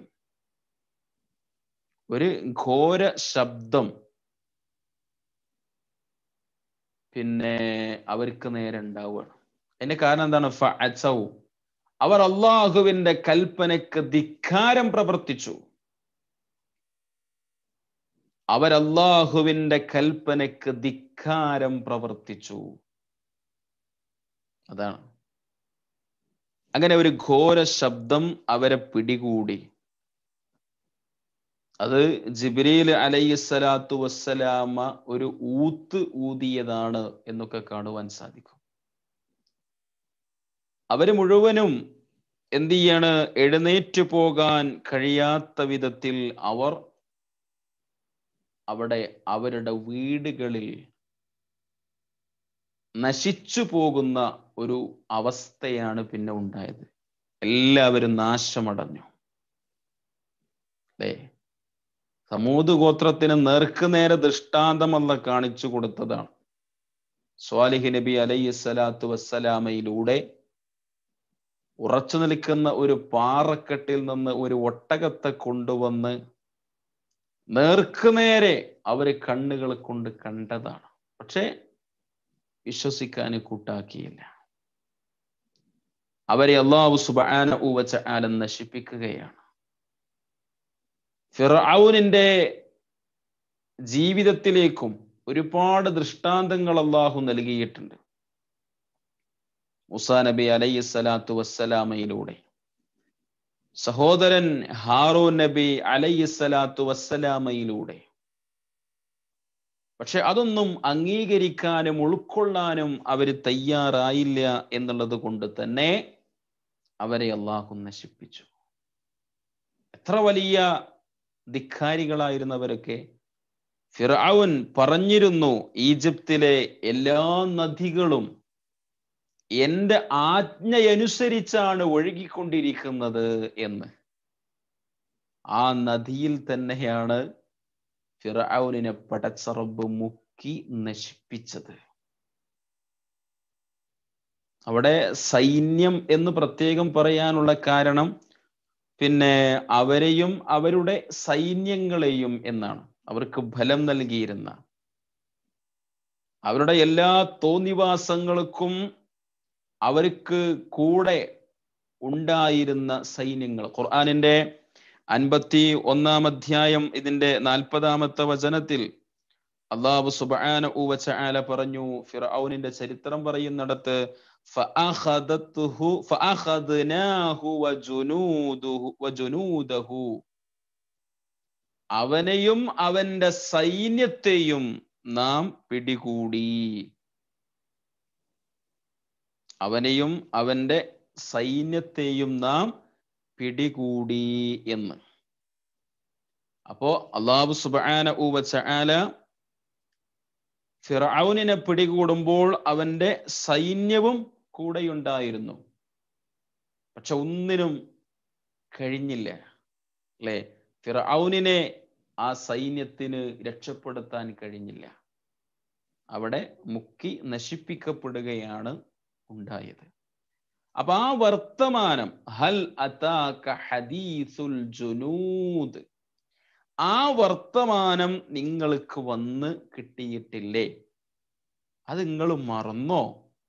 ഒരു ഘോര ശബ്ദം പിന്നെ അവർക്ക് നേരെ ഉണ്ടാവുകയാണ് അതിന്റെ കാരണം എന്താണ് ഫഅസൗ അവർ അള്ളാഹുവിന്റെ കൽപ്പനക്ക് ധിക്കാരം പ്രവർത്തിച്ചു അവർ അള്ളാഹുവിന്റെ കൽപ്പനക്ക് ധിക്കാരം പ്രവർത്തിച്ചു അതാണ് അങ്ങനെ ഒരു ഘോര ശബ്ദം അവരെ പിടികൂടി അത് ജിബ്രീൽ അലൈഹിസ്സലാത്തു വസ്സലാമ ഒരു ഊത്ത് ഊതിയതാണ് എന്നൊക്കെ കാണുവാൻ സാധിക്കും അവര് മുഴുവനും എന്ത് ചെയ്യാണ് എഴുന്നേറ്റ് പോകാൻ കഴിയാത്ത വിധത്തിൽ അവർ അവിടെ അവരുടെ വീടുകളിൽ നശിച്ചു പോകുന്ന ഒരു അവസ്ഥയാണ് പിന്നെ ഉണ്ടായത് എല്ലാവരും നാശമടഞ്ഞു അല്ലേ സമൂത് ഗോത്രത്തിന് നേർക്ക് നേരെ ദൃഷ്ടാന്തമല്ല കാണിച്ചു കൊടുത്തതാണ് സ്വാലിഹ് നബി അലൈഹി സ്വലാത്തു വസ്സലാമയിലൂടെ ഉറച്ചു നിൽക്കുന്ന ഒരു പാറക്കെട്ടിൽ നിന്ന് ഒരു ഒട്ടകത്തെ കൊണ്ടുവന്ന് നേർക്കുനേരെ അവര് കണ്ണുകൾ കൊണ്ട് കണ്ടതാണ് പക്ഷെ വിശ്വസിക്കാൻ കൂട്ടാക്കിയില്ല അവരെ അള്ളാഹു സുബാന ഊവച്ച ആലം നശിപ്പിക്കുകയാണ് ഫിറൌനിന്റെ ജീവിതത്തിലേക്കും ഒരുപാട് ദൃഷ്ടാന്തങ്ങൾ അള്ളാഹു നൽകിയിട്ടുണ്ട് മുസാ നബി അലൈഹി സ്വലാത്തു വസ്സലാമയിലൂടെ സഹോദരൻ ഹാറൂൻ നബി അലൈഹി സ്വലാത്തു വസ്സലാമയിലൂടെ പക്ഷെ അതൊന്നും അംഗീകരിക്കാനും ഉൾക്കൊള്ളാനും അവർ തയ്യാറായില്ല എന്നുള്ളത് കൊണ്ട് തന്നെ അവരെ അള്ളാഹു നശിപ്പിച്ചു എത്ര വലിയ ധിക്കാരികളായിരുന്നവരൊക്കെ ഫിറൌൻ പറഞ്ഞിരുന്നു ഈജിപ്തിലെ എല്ലാ നദികളും എന്റെ ആജ്ഞയനുസരിച്ചാണ് ഒഴുകിക്കൊണ്ടിരിക്കുന്നത് എന്ന് ആ നദിയിൽ തന്നെയാണ് ഫിറൌനിനെ പടച്ചറബ് മുക്കി നശിപ്പിച്ചത് അവിടെ സൈന്യം എന്ന് പ്രത്യേകം പറയാനുള്ള കാരണം പിന്നെ അവരെയും അവരുടെ സൈന്യങ്ങളെയും എന്നാണ് അവർക്ക് ഫലം നൽകിയിരുന്ന അവരുടെ എല്ലാ തോന്നിവാസങ്ങൾക്കും അവർക്ക് കൂടെ ഉണ്ടായിരുന്ന സൈന്യങ്ങൾ ഖുർആാനിന്റെ അൻപത്തി ഒന്നാം അധ്യായം ഇതിന്റെ നാൽപ്പതാമത്തെ വചനത്തിൽ അള്ളാഹു സുബാന ഊവച്ച പറഞ്ഞു ഫിറൌനിന്റെ ചരിത്രം പറയുന്നിടത്ത് അവനെയും അവന്റെ സൈന്യത്തെയും നാം പിടികൂടി അവനെയും അവന്റെ സൈന്യത്തെയും നാം പിടികൂടി എന്ന് അപ്പോ അള്ളാഹു സുബാന ഊവച്ച ഫിറൌനിനെ പിടികൂടുമ്പോൾ അവന്റെ സൈന്യവും കൂടെയുണ്ടായിരുന്നു പക്ഷെ ഒന്നിനും കഴിഞ്ഞില്ല അല്ലെ ഫിറൌനിനെ ആ സൈന്യത്തിന് രക്ഷപ്പെടുത്താൻ കഴിഞ്ഞില്ല അവിടെ മുക്കി നശിപ്പിക്കപ്പെടുകയാണ് ഉണ്ടായത് അപ്പൊ ആ വർത്തമാനം ഹൽ അതാക ഹദീസുൽ ജുനൂദ് ആ വർത്തമാനം നിങ്ങൾക്ക് വന്ന് കിട്ടിയിട്ടില്ലേ അത് നിങ്ങൾ മറന്നോ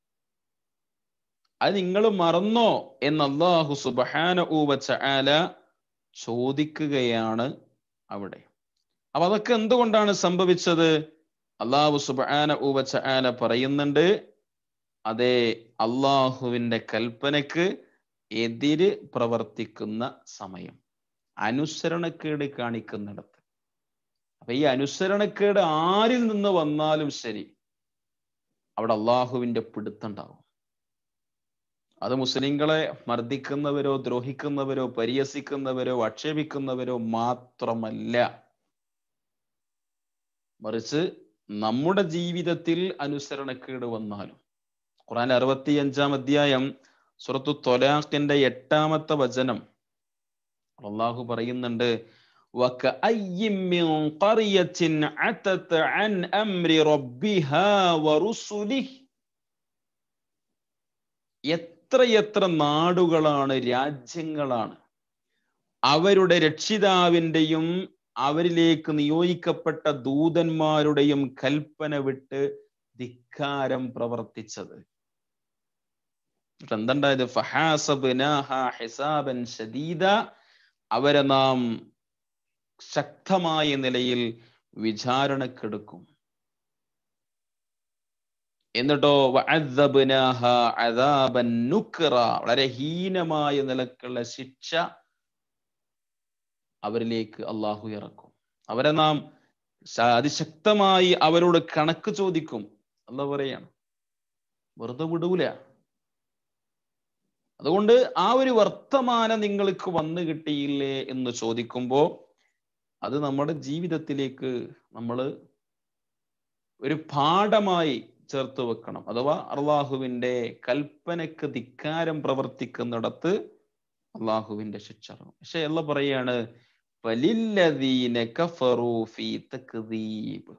അത് നിങ്ങൾ മറന്നോ എന്ന് അള്ളാഹു സുബഹാന ഊവച്ച ആല ചോദിക്കുകയാണ് അവിടെ അപ്പൊ അതൊക്കെ എന്തുകൊണ്ടാണ് സംഭവിച്ചത് അള്ളാഹു സുബാന ഊവച്ച ആല പറയുന്നുണ്ട് അതേ അള്ളാഹുവിന്റെ കൽപ്പനക്ക് എതിര് പ്രവർത്തിക്കുന്ന സമയം അനുസരണക്കേട് കാണിക്കുന്നിടത്ത് അപ്പൊ ഈ അനുസരണക്കേട് ആരിൽ നിന്ന് വന്നാലും ശരി അവിടെ അള്ളാഹുവിന്റെ പിടുത്തുണ്ടാവും അത് മുസ്ലിങ്ങളെ മർദ്ദിക്കുന്നവരോ ദ്രോഹിക്കുന്നവരോ പരിഹസിക്കുന്നവരോ ആക്ഷേപിക്കുന്നവരോ മാത്രമല്ല മറിച്ച് നമ്മുടെ ജീവിതത്തിൽ അനുസരണക്കേട് വന്നാലും ഖുറാൻ അറുപത്തിയഞ്ചാം അധ്യായം സുറത്തു തൊലാഖിന്റെ എട്ടാമത്തെ വചനം അള്ളാഹു പറയുന്നുണ്ട് وكأي من قرية عتت عن أمر ربها ورسله എത്രയെത്ര നാടുകളാണ് രാജ്യങ്ങളാണ് അവരുടെ രക്ഷിതാവിൻ്റെയും അവരിലേക്ക് നിയോഗിക്കപ്പെട്ട ദൂതന്മാരുടെയും കൽപ്പന വിട്ട് ധിക്കാരം പ്രവർത്തിച്ചത് എന്തുണ്ടായത് ഹിസാബൻ ഷദീദ അവരെ നാം ശക്തമായ നിലയിൽ വിചാരണക്കെടുക്കും എന്നിട്ടോ വളരെ ഹീനമായ നിലക്കുള്ള ശിക്ഷ അവരിലേക്ക് അള്ളാഹു ഇറക്കും അവരെ നാം അതിശക്തമായി അവരോട് കണക്ക് ചോദിക്കും അല്ല പറയാണ് വെറുതെ വിടൂല അതുകൊണ്ട് ആ ഒരു വർത്തമാനം നിങ്ങൾക്ക് വന്നു കിട്ടിയില്ലേ എന്ന് ചോദിക്കുമ്പോൾ അത് നമ്മുടെ ജീവിതത്തിലേക്ക് നമ്മൾ ഒരു പാഠമായി ചേർത്ത് വെക്കണം അഥവാ അള്ളാഹുവിന്റെ കൽപ്പനക്ക് ധിക്കാരം പ്രവർത്തിക്കുന്നിടത്ത് അള്ളാഹുവിന്റെ ശിക്ഷ പക്ഷെ എല്ലാം പറയാണ് വലില്ലദീന കഫറൂ ഫീ തക്ദീബ്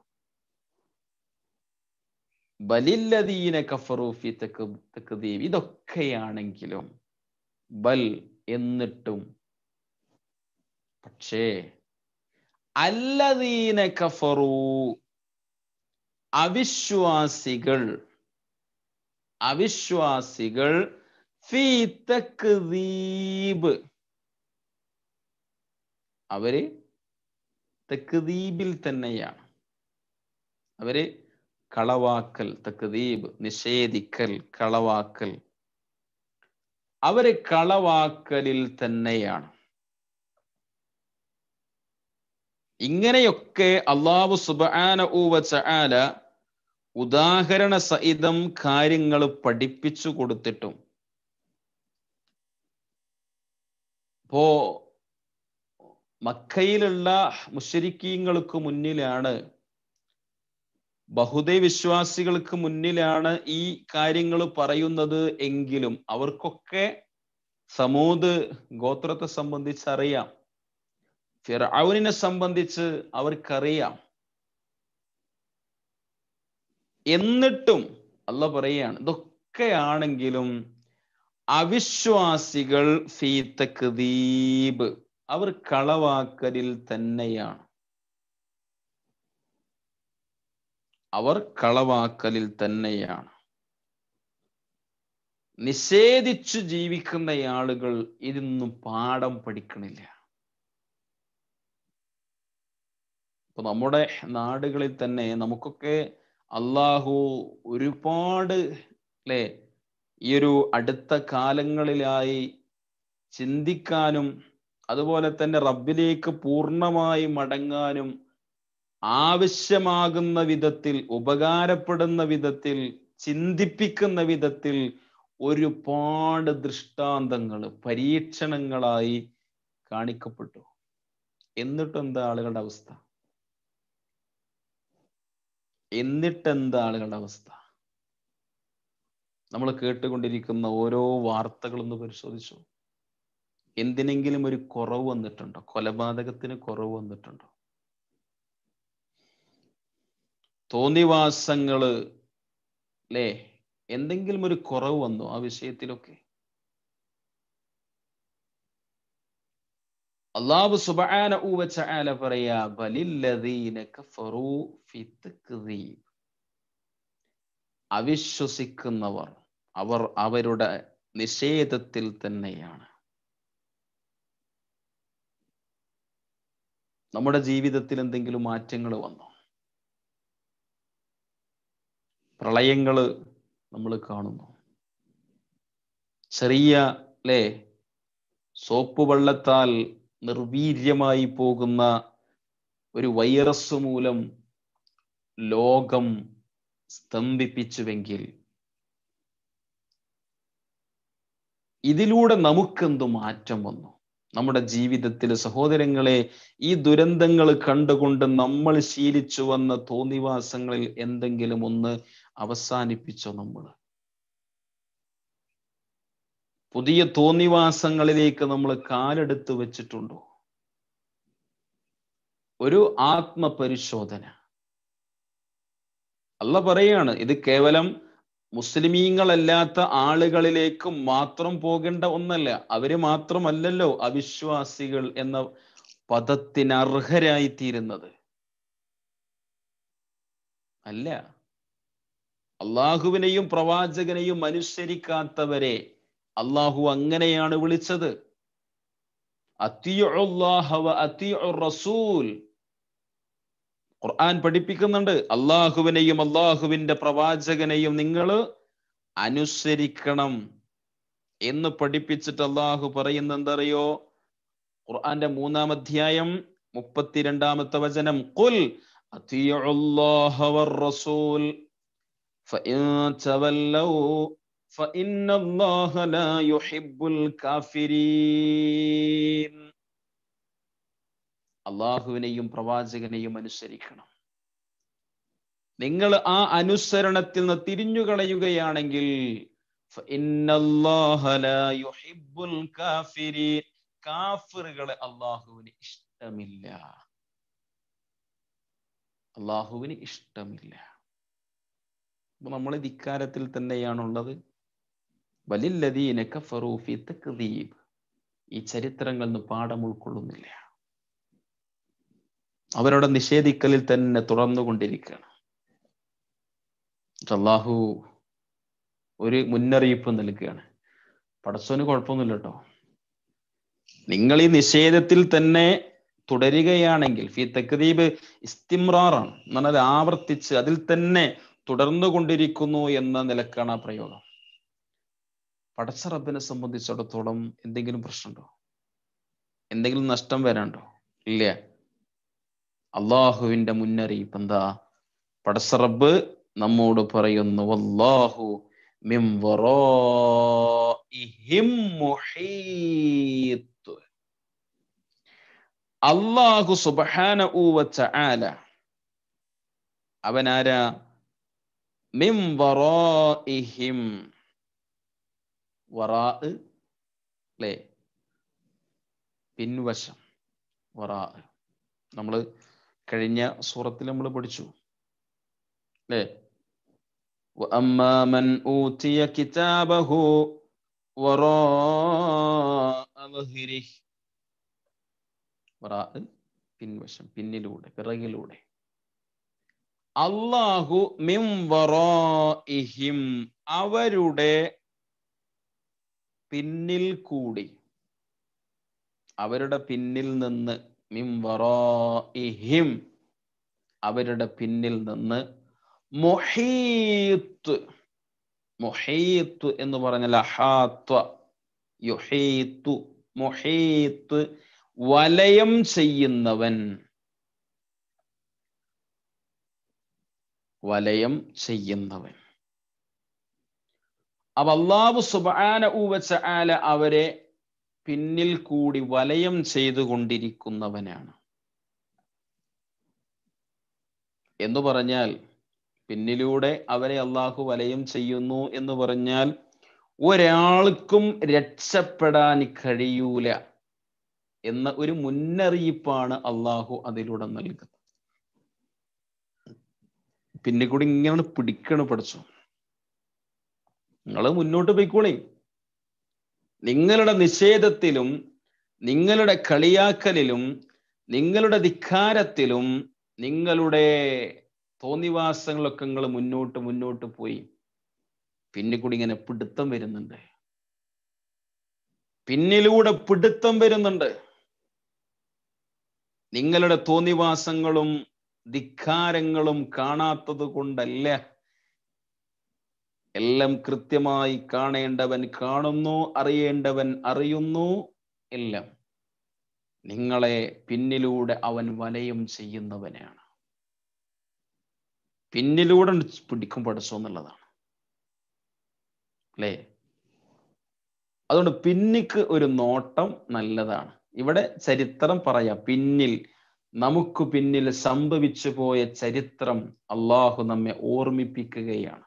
ബലില്ലദീന കഫറൂ ഫീ തക്ദീബ് ഇതൊക്കെയാണെങ്കിലും ബൽ എന്നിട്ടും പക്ഷേ അല്ലദീന കഫറൂ അവിശ്വാസികൾ അവിശ്വാസികൾ ഫീ തക്ദീബ് അവര് തക്ദീബിൽ തന്നെയാണ് അവര് കളവാക്കൽ തക്ദീബ് നിഷേധിക്കൽ കളവാക്കൽ അവര് കളവാക്കലിൽ തന്നെയാണ് ഇങ്ങനെയൊക്കെ അള്ളാഹു സുബാന ഊവല ഉദാഹരണ സഹിതം കാര്യങ്ങൾ പഠിപ്പിച്ചു കൊടുത്തിട്ടും ഇപ്പോ മക്കയിലുള്ള മുഷരിക്കീങ്ങൾക്ക് മുന്നിലാണ് ബഹുദൈ വിശ്വാസികൾക്ക് മുന്നിലാണ് ഈ കാര്യങ്ങൾ പറയുന്നത് എങ്കിലും അവർക്കൊക്കെ സമൂത് ഗോത്രത്തെ സംബന്ധിച്ച് അറിയാം ഫിറൌനിനെ സംബന്ധിച്ച് അവർക്കറിയാം എന്നിട്ടും അല്ല പറയാണ് ഇതൊക്കെ ഒക്കെയാണെങ്കിലും അവിശ്വാസികൾ ഫീ തക്ദീബ് അവർ കളവാക്കലിൽ തന്നെയാണ് അവർ കളവാക്കലിൽ തന്നെയാണ് നിഷേധിച്ചു ജീവിക്കുന്ന ആളുകൾ ഇതൊന്നും പാഠം പഠിക്കണില്ല ഇപ്പൊ നമ്മുടെ നാടുകളിൽ തന്നെ നമുക്കൊക്കെ അള്ളാഹു ഒരുപാട് അല്ലെ ഈ ഒരു അടുത്ത കാലങ്ങളിലായി ചിന്തിക്കാനും അതുപോലെ തന്നെ റബ്ബിലേക്ക് പൂർണ്ണമായി മടങ്ങാനും ആവശ്യമാകുന്ന വിധത്തിൽ ഉപകാരപ്പെടുന്ന വിധത്തിൽ ചിന്തിപ്പിക്കുന്ന വിധത്തിൽ ഒരുപാട് ദൃഷ്ടാന്തങ്ങൾ പരീക്ഷണങ്ങളായി കാണിക്കപ്പെട്ടു എന്നിട്ട് എന്താ ആളുകളുടെ അവസ്ഥ എന്നിട്ട് എന്താ ആളുകളുടെ അവസ്ഥ നമ്മൾ കേട്ടുകൊണ്ടിരിക്കുന്ന ഓരോ വാർത്തകളൊന്ന് പരിശോധിച്ചു എന്തിനെങ്കിലും ഒരു കുറവ് വന്നിട്ടുണ്ടോ കൊലപാതകത്തിന് കുറവ് വന്നിട്ടുണ്ടോ തോന്നിവാസങ്ങള് അല്ലേ എന്തെങ്കിലും ഒരു കുറവ് വന്നോ ആ വിഷയത്തിലൊക്കെ അള്ളാഹു സുബാന ഊവച്ചാല പറയാ ബലില്ലദീന കഫറൂ ഫി തക്ദീബ് അവിശ്വസിക്കുന്നവർ അവർ അവരുടെ നിഷേധത്തിൽ തന്നെയാണ് നമ്മുടെ ജീവിതത്തിൽ എന്തെങ്കിലും മാറ്റങ്ങൾ വന്നോ പ്രളയങ്ങള് നമ്മൾ കാണുന്നു ചെറിയ അല്ലേ സോപ്പ് വെള്ളത്താൽ നിർവീര്യമായി പോകുന്ന ഒരു വൈറസ് മൂലം ലോകം സ്തംഭിപ്പിച്ചുവെങ്കിൽ ഇതിലൂടെ നമുക്കെന്തു മാറ്റം വന്നു നമ്മുടെ ജീവിതത്തിൽ സഹോദരങ്ങളെ ഈ ദുരന്തങ്ങൾ കണ്ടുകൊണ്ട് നമ്മൾ ശീലിച്ചു വന്ന തോന്നിവാസങ്ങളിൽ എന്തെങ്കിലും ഒന്ന് അവസാനിപ്പിച്ചോ നമ്മൾ പുതിയ തോന്നിവാസങ്ങളിലേക്ക് നമ്മൾ കാലെടുത്ത് വെച്ചിട്ടുണ്ടോ ഒരു ആത്മപരിശോധന അല്ല പറയാണ് ഇത് കേവലം മുസ്ലിമീങ്ങളല്ലാത്ത ആളുകളിലേക്ക് മാത്രം പോകേണ്ട ഒന്നല്ല അവര് മാത്രമല്ലല്ലോ അവിശ്വാസികൾ എന്ന പദത്തിന് അർഹരായി തീരുന്നത് അല്ല അള്ളാഹുവിനെയും പ്രവാചകനെയും അനുസരിക്കാത്തവരെ അള്ളാഹു അങ്ങനെയാണ് വിളിച്ചത് റസൂൽ ഖുർആൻ പഠിപ്പിക്കുന്നുണ്ട് അള്ളാഹുവിനെയും അള്ളാഹുവിന്റെ പ്രവാചകനെയും നിങ്ങൾ അനുസരിക്കണം എന്ന് പഠിപ്പിച്ചിട്ട് അള്ളാഹു പറയുന്ന എന്തറിയോ ഖുർആന്റെ മൂന്നാം അധ്യായം മുപ്പത്തിരണ്ടാമത്തെ വചനം കുൽ റസൂൽ فإن تولوا فإن الله لا يحب الكافرين അള്ളാഹുവിനെയും പ്രവാചകനെയും അനുസരിക്കണം നിങ്ങൾ ആ അനുസരണത്തിൽ നിന്ന് തിരിഞ്ഞുകളയുകയാണെങ്കിൽ കാഫിറുകളെ അള്ളാഹുവിന് ഇഷ്ടമില്ല അള്ളാഹുവിന് ഇഷ്ടമില്ല അപ്പൊ നമ്മൾ ധിക്കാരത്തിൽ തന്നെയാണുള്ളത് വലില്ലദീന കഫറൂ ഫി തക്ദീബ് ഈ ചരിത്രങ്ങൾ നിന്ന് പാഠം ഉൾക്കൊള്ളുന്നില്ല അവരുടെ നിഷേധിക്കലിൽ തന്നെ തുടർന്നുകൊണ്ടിരിക്കുകയാണ് അള്ളാഹു ഒരു മുന്നറിയിപ്പ് നൽകുകയാണ് പടച്ചോന് കുഴപ്പമൊന്നുമില്ല കേട്ടോ നിങ്ങൾ ഈ നിഷേധത്തിൽ തന്നെ തുടരുകയാണെങ്കിൽ ഫി തക്ദീബ് ഇസ്തിമ്രാറാണ് എന്ന് പറഞ്ഞാൽ ആവർത്തിച്ച് അതിൽ തന്നെ തുടർന്നു കൊണ്ടിരിക്കുന്നു എന്ന നിലക്കാണ് ആ പ്രയോഗം പടച്ച റബ്ബിനെ സംബന്ധിച്ചിടത്തോളം എന്തെങ്കിലും പ്രശ്നമുണ്ടോ എന്തെങ്കിലും നഷ്ടം വരാണ്ടോ ഇല്ല അള്ളാഹുവിന്റെ മുന്നറിയിപ്പ് എന്താ പടച്ച റബ്ബ് നമ്മോട് പറയുന്നു വല്ലാഹു മിൻ വറാഇഹിം മുഹീത്ത് അള്ളാഹു സുബ്ഹാനഹു വ തആല അവനാരാ മിൻ വറാഇഹിം വറാ അല്ലേ പിൻവശം വറാ നമ്മൾ കഴിഞ്ഞ സൂറത്തിൽ നമ്മൾ പഠിച്ചു അല്ലേ وأما من أوتي كتابه وراء ظهره വറാ പിൻവശം പിന്നിലൂടെ പിറകിലൂടെ അള്ളാഹു മിം വറാഇഹിം അവരുടെ പിന്നിൽ കൂടി അവരുടെ പിന്നിൽ നിന്ന് മിം വറാഇഹിം അവരുടെ പിന്നിൽ നിന്ന് മൊഹീത്ത് മൊഹീത്ത് എന്ന് പറഞ്ഞാൽ അഹാത്വ യുഹീത്തു മൊഹീത്ത് വലയം ചെയ്യുന്നവൻ വലയം ചെയ്യുന്നവൻ അപ്പൊ അള്ളാഹു സുബാന ഊവച്ച ആല അവരെ പിന്നിൽ കൂടി വലയം ചെയ്തുകൊണ്ടിരിക്കുന്നവനാണ് എന്ന് പറഞ്ഞാൽ പിന്നിലൂടെ അവരെ അള്ളാഹു വലയം ചെയ്യുന്നു എന്ന് പറഞ്ഞാൽ ഒരാൾക്കും രക്ഷപ്പെടാൻ കഴിയൂല എന്ന ഒരു മുന്നറിയിപ്പാണ് അള്ളാഹു അതിലൂടെ നൽകുന്നത് പിന്നെ കൂടി ഇങ്ങനെ പിടിക്കണ് പഠിച്ചു നിങ്ങൾ മുന്നോട്ട് പോയിക്കോളി നിങ്ങളുടെ നിഷേധത്തിലും നിങ്ങളുടെ കളിയാക്കലിലും നിങ്ങളുടെ ധിക്കാരത്തിലും നിങ്ങളുടെ തോന്നിവാസങ്ങളൊക്കെ നിങ്ങൾ മുന്നോട്ട് മുന്നോട്ട് പോയി പിന്നെ കൂടി ഇങ്ങനെ പിടുത്തം വരുന്നുണ്ട് പിന്നിലൂടെ പിടുത്തം വരുന്നുണ്ട് നിങ്ങളുടെ തോന്നിവാസങ്ങളും ധിക്കാരങ്ങളും കാണാത്തത് കൊണ്ടല്ല എല്ലാം കൃത്യമായി കാണേണ്ടവൻ കാണുന്നു അറിയേണ്ടവൻ അറിയുന്നു എല്ലാം നിങ്ങളെ പിന്നിലൂടെ അവൻ വലയം ചെയ്യുന്നവനാണ് പിന്നിലൂടെ പിടിക്കും പഠിച്ചോ എന്നുള്ളതാണ് അല്ലേ അതുകൊണ്ട് പിന്നിക്ക് ഒരു നോട്ടം നല്ലതാണ് ഇവിടെ ചരിത്രം പറയാം പിന്നിൽ നമുക്ക് പിന്നിൽ സംഭവിച്ചു പോയ ചരിത്രം അള്ളാഹു നമ്മെ ഓർമ്മിപ്പിക്കുകയാണ്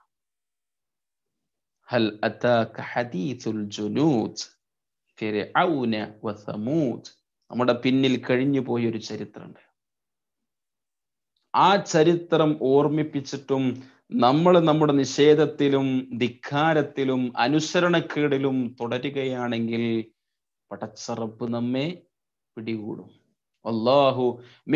ഹൽ അതാക ഹദീസുൽ ജുനൂദ് ഫിർഔന വസമൂദ് നമ്മുടെ പിന്നിൽ കഴിഞ്ഞു പോയ ഒരു ചരിത്രമുണ്ട് ആ ചരിത്രം ഓർമ്മിപ്പിച്ചിട്ടും നമ്മൾ നമ്മുടെ നിഷേധത്തിലും ധിക്കാരത്തിലും അനുസരണക്കേടിലും തുടരുകയാണെങ്കിൽ പടച്ചറപ്പ് നമ്മെ പിടികൂടും അള്ളാഹു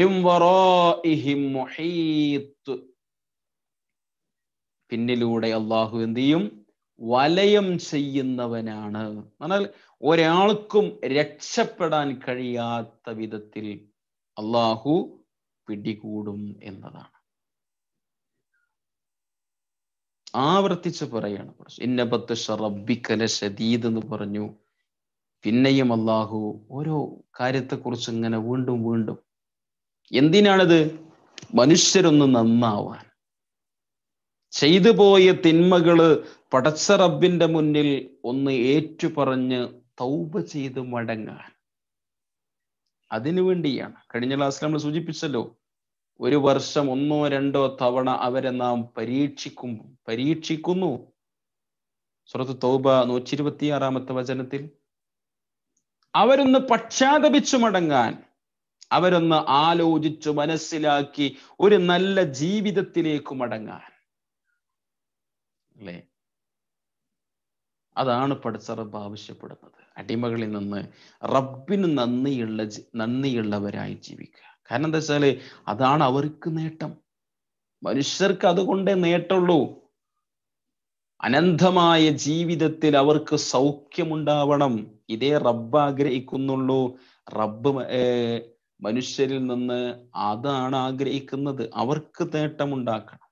പിന്നിലൂടെ അള്ളാഹു എന്ത് ചെയ്യും വലയം ചെയ്യുന്നവനാണ് എന്നാൽ ഒരാൾക്കും രക്ഷപ്പെടാൻ കഴിയാത്ത വിധത്തിൽ അള്ളാഹു പിടികൂടും എന്നതാണ് ആവർത്തിച്ച് പറയാണ് ഇന്നബത്ത് റബ്ബിക്കല ഷദീദ് എന്ന് പറഞ്ഞു പിന്നെയും അള്ളാഹു ഓരോ കാര്യത്തെക്കുറിച്ച് ഇങ്ങനെ വീണ്ടും വീണ്ടും എന്തിനാണിത് മനുഷ്യരൊന്ന് നന്നാവാൻ ചെയ്തു പോയ തിന്മകള് പടച്ച റബ്ബിന്റെ മുന്നിൽ ഒന്ന് ഏറ്റുപറഞ്ഞ് തൗബ ചെയ്ത് മടങ്ങാൻ അതിനു വേണ്ടിയാണ് കഴിഞ്ഞ ക്ലാസ്സിൽ നമ്മൾ സൂചിപ്പിച്ചല്ലോ ഒരു വർഷം ഒന്നോ രണ്ടോ തവണ അവരെ നാം പരീക്ഷിക്കും പരീക്ഷിക്കുന്നു സുറത്ത് തൗബ നൂറ്റി ഇരുപത്തിയാറാമത്തെ വചനത്തിൽ അവരൊന്ന് പക്ഷാതപിച്ചു മടങ്ങാൻ അവരൊന്ന് ആലോചിച്ചു മനസ്സിലാക്കി ഒരു നല്ല ജീവിതത്തിലേക്ക് മടങ്ങാൻ അല്ലേ അതാണ് പഠിച്ച റബ്ബ് ആവശ്യപ്പെടുന്നത് അടിമകളിൽ നിന്ന് റബ്ബിന് നന്ദിയുള്ള നന്ദിയുള്ളവരായി ജീവിക്കുക കാരണം എന്താ വെച്ചാല് അതാണ് അവർക്ക് നേട്ടം മനുഷ്യർക്ക് അതുകൊണ്ടേ നേട്ടമുള്ളൂ അനന്തമായ ജീവിതത്തിൽ അവർക്ക് സൗഖ്യമുണ്ടാവണം ഇതേ റബ്ബ് ആഗ്രഹിക്കുന്നുള്ളൂ റബ്ബ് മനുഷ്യരിൽ നിന്ന് അതാണ് ആഗ്രഹിക്കുന്നത് അവർക്ക് നേട്ടമുണ്ടാക്കണം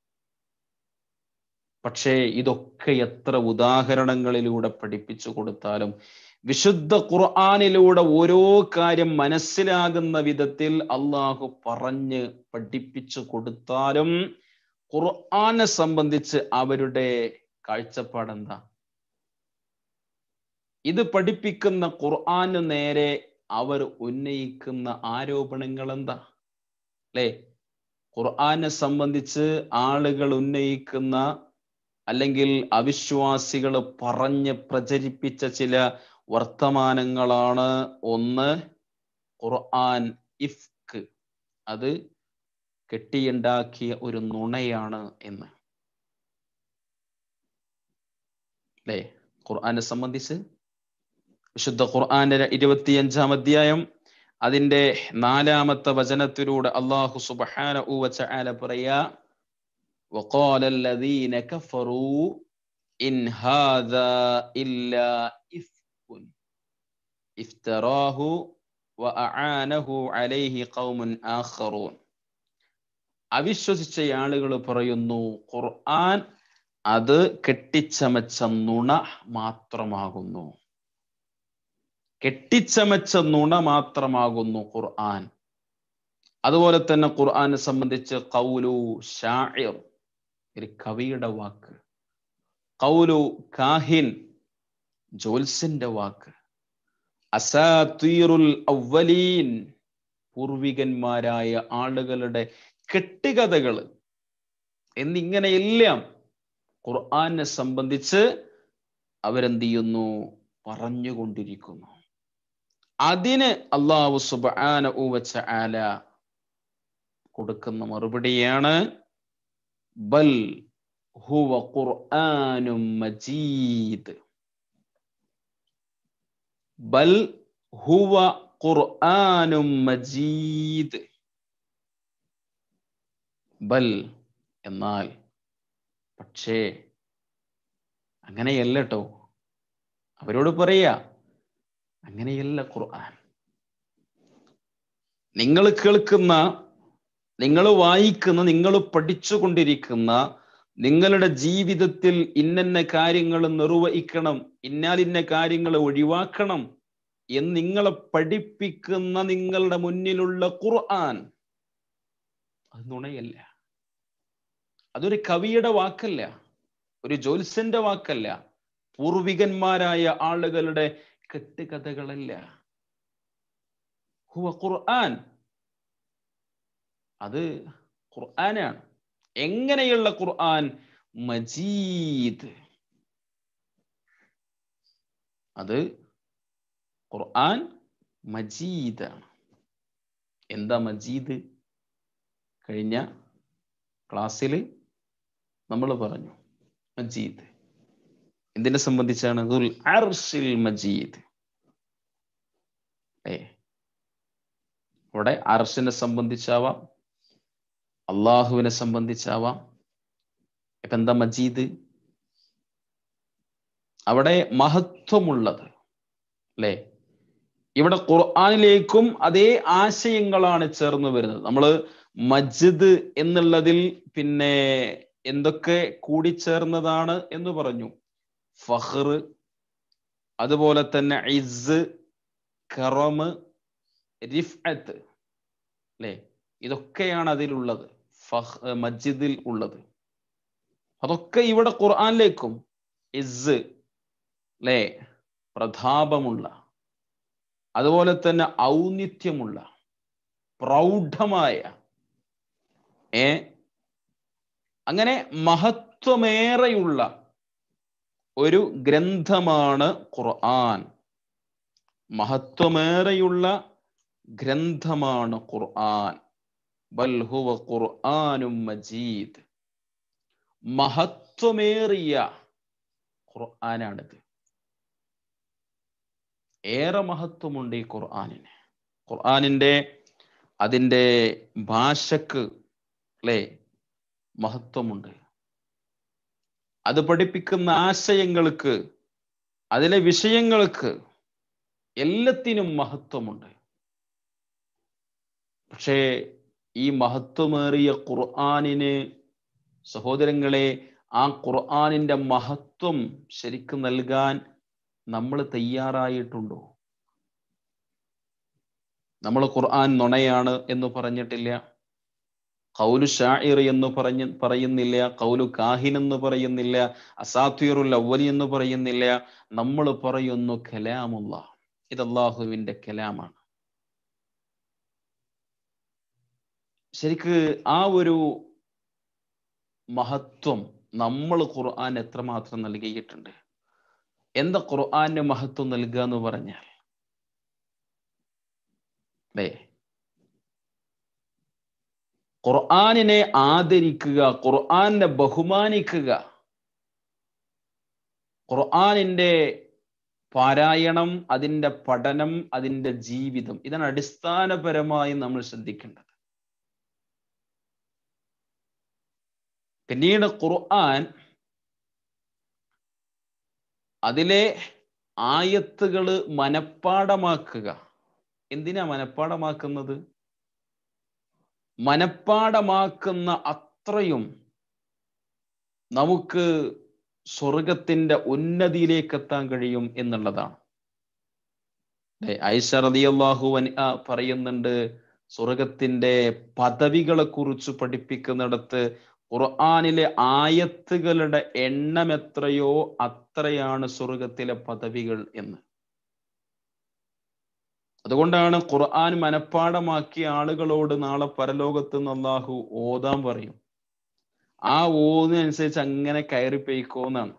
പക്ഷേ ഇതൊക്കെ എത്ര ഉദാഹരണങ്ങളിലൂടെ പഠിപ്പിച്ചു കൊടുത്താലും വിശുദ്ധ ഖുർആാനിലൂടെ ഓരോ കാര്യം മനസ്സിലാകുന്ന വിധത്തിൽ അള്ളാഹു പറഞ്ഞ് പഠിപ്പിച്ചു കൊടുത്താലും ഖുർആനെ സംബന്ധിച്ച് അവരുടെ കാഴ്ചപ്പാട് എന്താ ഇത് പഠിപ്പിക്കുന്ന ഖുർആന് നേരെ അവർ ഉന്നയിക്കുന്ന ആരോപണങ്ങൾ എന്താ അല്ലേ ഖുർആനെ സംബന്ധിച്ച് ആളുകൾ ഉന്നയിക്കുന്ന അല്ലെങ്കിൽ അവിശ്വാസികൾ പറഞ്ഞ് പ്രചരിപ്പിച്ച ചില വർത്തമാനങ്ങളാണ് ഒന്ന് ഖുർആൻ ഇഫ്ക് അത് കെട്ടിയുണ്ടാക്കിയ ഒരു നുണയാണ് എന്ന് അല്ലേ ഖുർആനെ സംബന്ധിച്ച് വിശുദ്ധ ഖുർആന്റെ ഇരുപത്തിയഞ്ചാം അധ്യായം അതിന്റെ നാലാമത്തെ വചനത്തിലൂടെ അള്ളാഹു സുബഹാന ഊവച്ച പറയാ وقال الذين كفروا إن هذا إلا إفك افتراه وأعانه عليه قوم آخرون അവിശ്വസിച്ച ആളുകൾ പറയുന്നു ഖുർആൻ അത് കെട്ടിച്ചമച്ച നുണ മാത്രമാകുന്നു കെട്ടിച്ചമച്ച നുണ മാത്രമാകുന്നു ഖുർആൻ അതുപോലെ തന്നെ ഖുർആനെ സംബന്ധിച്ച് കൗലു ഷാഇർ ഒരു കവിയുടെ വാക്ക് കൗലു കാഹിൻ ജോൽസിന്റെ വാക്ക് അസാത്തീറുൽ അവലീൻ പൂർവികന്മാരായ ആളുകളുടെ കെട്ടുകഥകൾ എന്നിങ്ങനെയെല്ലാം ഖുർആനെ സംബന്ധിച്ച് അവരെന്ത് ചെയ്യുന്നു പറഞ്ഞുകൊണ്ടിരിക്കുന്നു അതിന് അള്ളാഹു സുബാന ഊവച്ച ആല കൊടുക്കുന്ന മറുപടിയാണ് ബൽ ഹുവ ഖുർആനും മജീദ് ബൽ ഹുവ ഖുർആനും മജീദ് ബൽ എന്നാൽ പക്ഷേ അങ്ങനെയല്ല കേട്ടോ അവരോട് പറയാ അങ്ങനെയല്ല ഖുർആൻ നിങ്ങൾ കേൾക്കുന്ന നിങ്ങൾ വായിക്കുന്ന നിങ്ങൾ പഠിച്ചുകൊണ്ടിരിക്കുന്ന നിങ്ങളുടെ ജീവിതത്തിൽ ഇന്നന്ന കാര്യങ്ങൾ നിർവഹിക്കണം ഇന്നാലിന്ന കാര്യങ്ങൾ ഒഴിവാക്കണം എന്ന് നിങ്ങളെ പഠിപ്പിക്കുന്ന നിങ്ങളുടെ മുന്നിലുള്ള ഖുർആൻ അത് നുണയല്ല അതൊരു കവിയുടെ വാക്കല്ല ഒരു ജ്യോത്സ്യന്റെ വാക്കല്ല പൂർവികന്മാരായ ആളുകളുടെ കെട്ടുകഥകളല്ല ഹുവ ഖുർആൻ അത് ഖുർആനാണ് എങ്ങനെയുള്ള ഖുർആൻ മജീദ് അത് ഖുർആൻ മജീദാണ് എന്താ മജീദ് കഴിഞ്ഞ ക്ലാസ്സിൽ നമ്മൾ പറഞ്ഞു മജീദ് എന്തിനെ സംബന്ധിച്ചാണ് ദുൽ അർഷിൽ മജീദ് ഏ അവിടെ അർഷിനെ സംബന്ധിച്ചാവാം അള്ളാഹുവിനെ സംബന്ധിച്ചാവാം ഇപ്പൊ എന്താ മജീദ് അവിടെ മഹത്വമുള്ളത് അല്ലേ ഇവിടെ ഖുർആാനിലേക്കും അതേ ആശയങ്ങളാണ് ചേർന്ന് വരുന്നത് നമ്മൾ മജിദ് എന്നുള്ളതിൽ പിന്നെ എന്തൊക്കെ കൂടിച്ചേർന്നതാണ് എന്ന് പറഞ്ഞു ഫഹ്ർ അതുപോലെ തന്നെ ഇസ് കറമ് റിഫ്അത്ത് അല്ലേ ഇതൊക്കെയാണ് അതിലുള്ളത് ഫഹ് മജിദിൽ ഉള്ളത് അതൊക്കെ ഇവിടെ ഖുർആനിലേക്കും ഇസ് അല്ലേ പ്രതാപമുള്ള അതുപോലെ തന്നെ ഔന്നിത്യമുള്ള പ്രൗഢമായ ഏ അങ്ങനെ മഹത്വമേറെയുള്ള ഒരു ഗ്രന്ഥമാണ് ഖുർആൻ മഹത്വമേറെയുള്ള ഗ്രന്ഥമാണ് ഖുർആൻ ബൽ ഹുവ ഖുർആനും മജീദ് മഹത്വമേറിയ ഖുർആനാണിത് ഏറെ മഹത്വമുണ്ട് ഈ ഖുർആനിന് ഖുർആനിന്റെ അതിൻ്റെ ഭാഷക്ക് അല്ലേ മഹത്വമുണ്ട് അത് പഠിപ്പിക്കുന്ന ആശയങ്ങൾക്ക് അതിലെ വിഷയങ്ങൾക്ക് എല്ലാത്തിനും മഹത്വമുണ്ട് പക്ഷേ ഈ മഹത്വമേറിയ ഖുർആാനിന് സഹോദരങ്ങളെ ആ ഖുർആാനിന്റെ മഹത്വം ശരിക്കും നൽകാൻ നമ്മൾ തയ്യാറായിട്ടുണ്ടോ നമ്മൾ ഖുർആൻ നുണയാണ് എന്ന് പറഞ്ഞിട്ടില്ല കൗലു ഷാഇർ എന്ന് പറഞ്ഞ് പറയുന്നില്ല കൗലു കാഹിൻ എന്ന് പറയുന്നില്ല അസാത്തീറുൽ അവലി എന്ന് പറയുന്നില്ല നമ്മൾ പറയുന്നു കലാമുള്ള ഇത് അള്ളാഹുവിന്റെ കലാമാണ് ശരിക്ക് ആ ഒരു മഹത്വം നമ്മൾ ഖുർആൻ എത്രമാത്രം നൽകിയിട്ടുണ്ട് എന്താ ഖുർആന് മഹത്വം നൽകുക എന്ന് പറഞ്ഞാൽ അല്ലേ ഖുർആാനിനെ ആദരിക്കുക ഖുർആാനെ ബഹുമാനിക്കുക ഖുർആാനിൻ്റെ പാരായണം അതിൻ്റെ പഠനം അതിൻ്റെ ജീവിതം ഇതാണ് അടിസ്ഥാനപരമായി നമ്മൾ ശ്രദ്ധിക്കേണ്ടത് പിന്നീട് ഖുർആൻ അതിലെ ആയത്തുകൾ മനപ്പാടമാക്കുക എന്തിനാ മനപ്പാടമാക്കുന്നത് മനപ്പാടമാക്കുന്ന അത്രയും നമുക്ക് സ്വർഗത്തിന്റെ ഉന്നതിയിലേക്ക് എത്താൻ കഴിയും എന്നുള്ളതാണ് ഐഷ റളിയല്ലാഹു അൻഹ പറയുന്നുണ്ട് സ്വർഗത്തിന്റെ പദവികളെ കുറിച്ച് പഠിപ്പിക്കുന്നിടത്ത് ഖുർആാനിലെ ആയത്തുകളുടെ എണ്ണം എത്രയോ അത്രയാണ് സ്വർഗത്തിലെ പദവികൾ എന്ന് അതുകൊണ്ടാണ് ഖുർആൻ മനഃപ്പാടമാക്കിയ ആളുകളോട് നാളെ പരലോകത്ത് നിന്ന് അള്ളാഹു ഓതാൻ പറയും ആ ഓതിനനുസരിച്ച് അങ്ങനെ കയറി പെയ്ക്കോന്നാണ്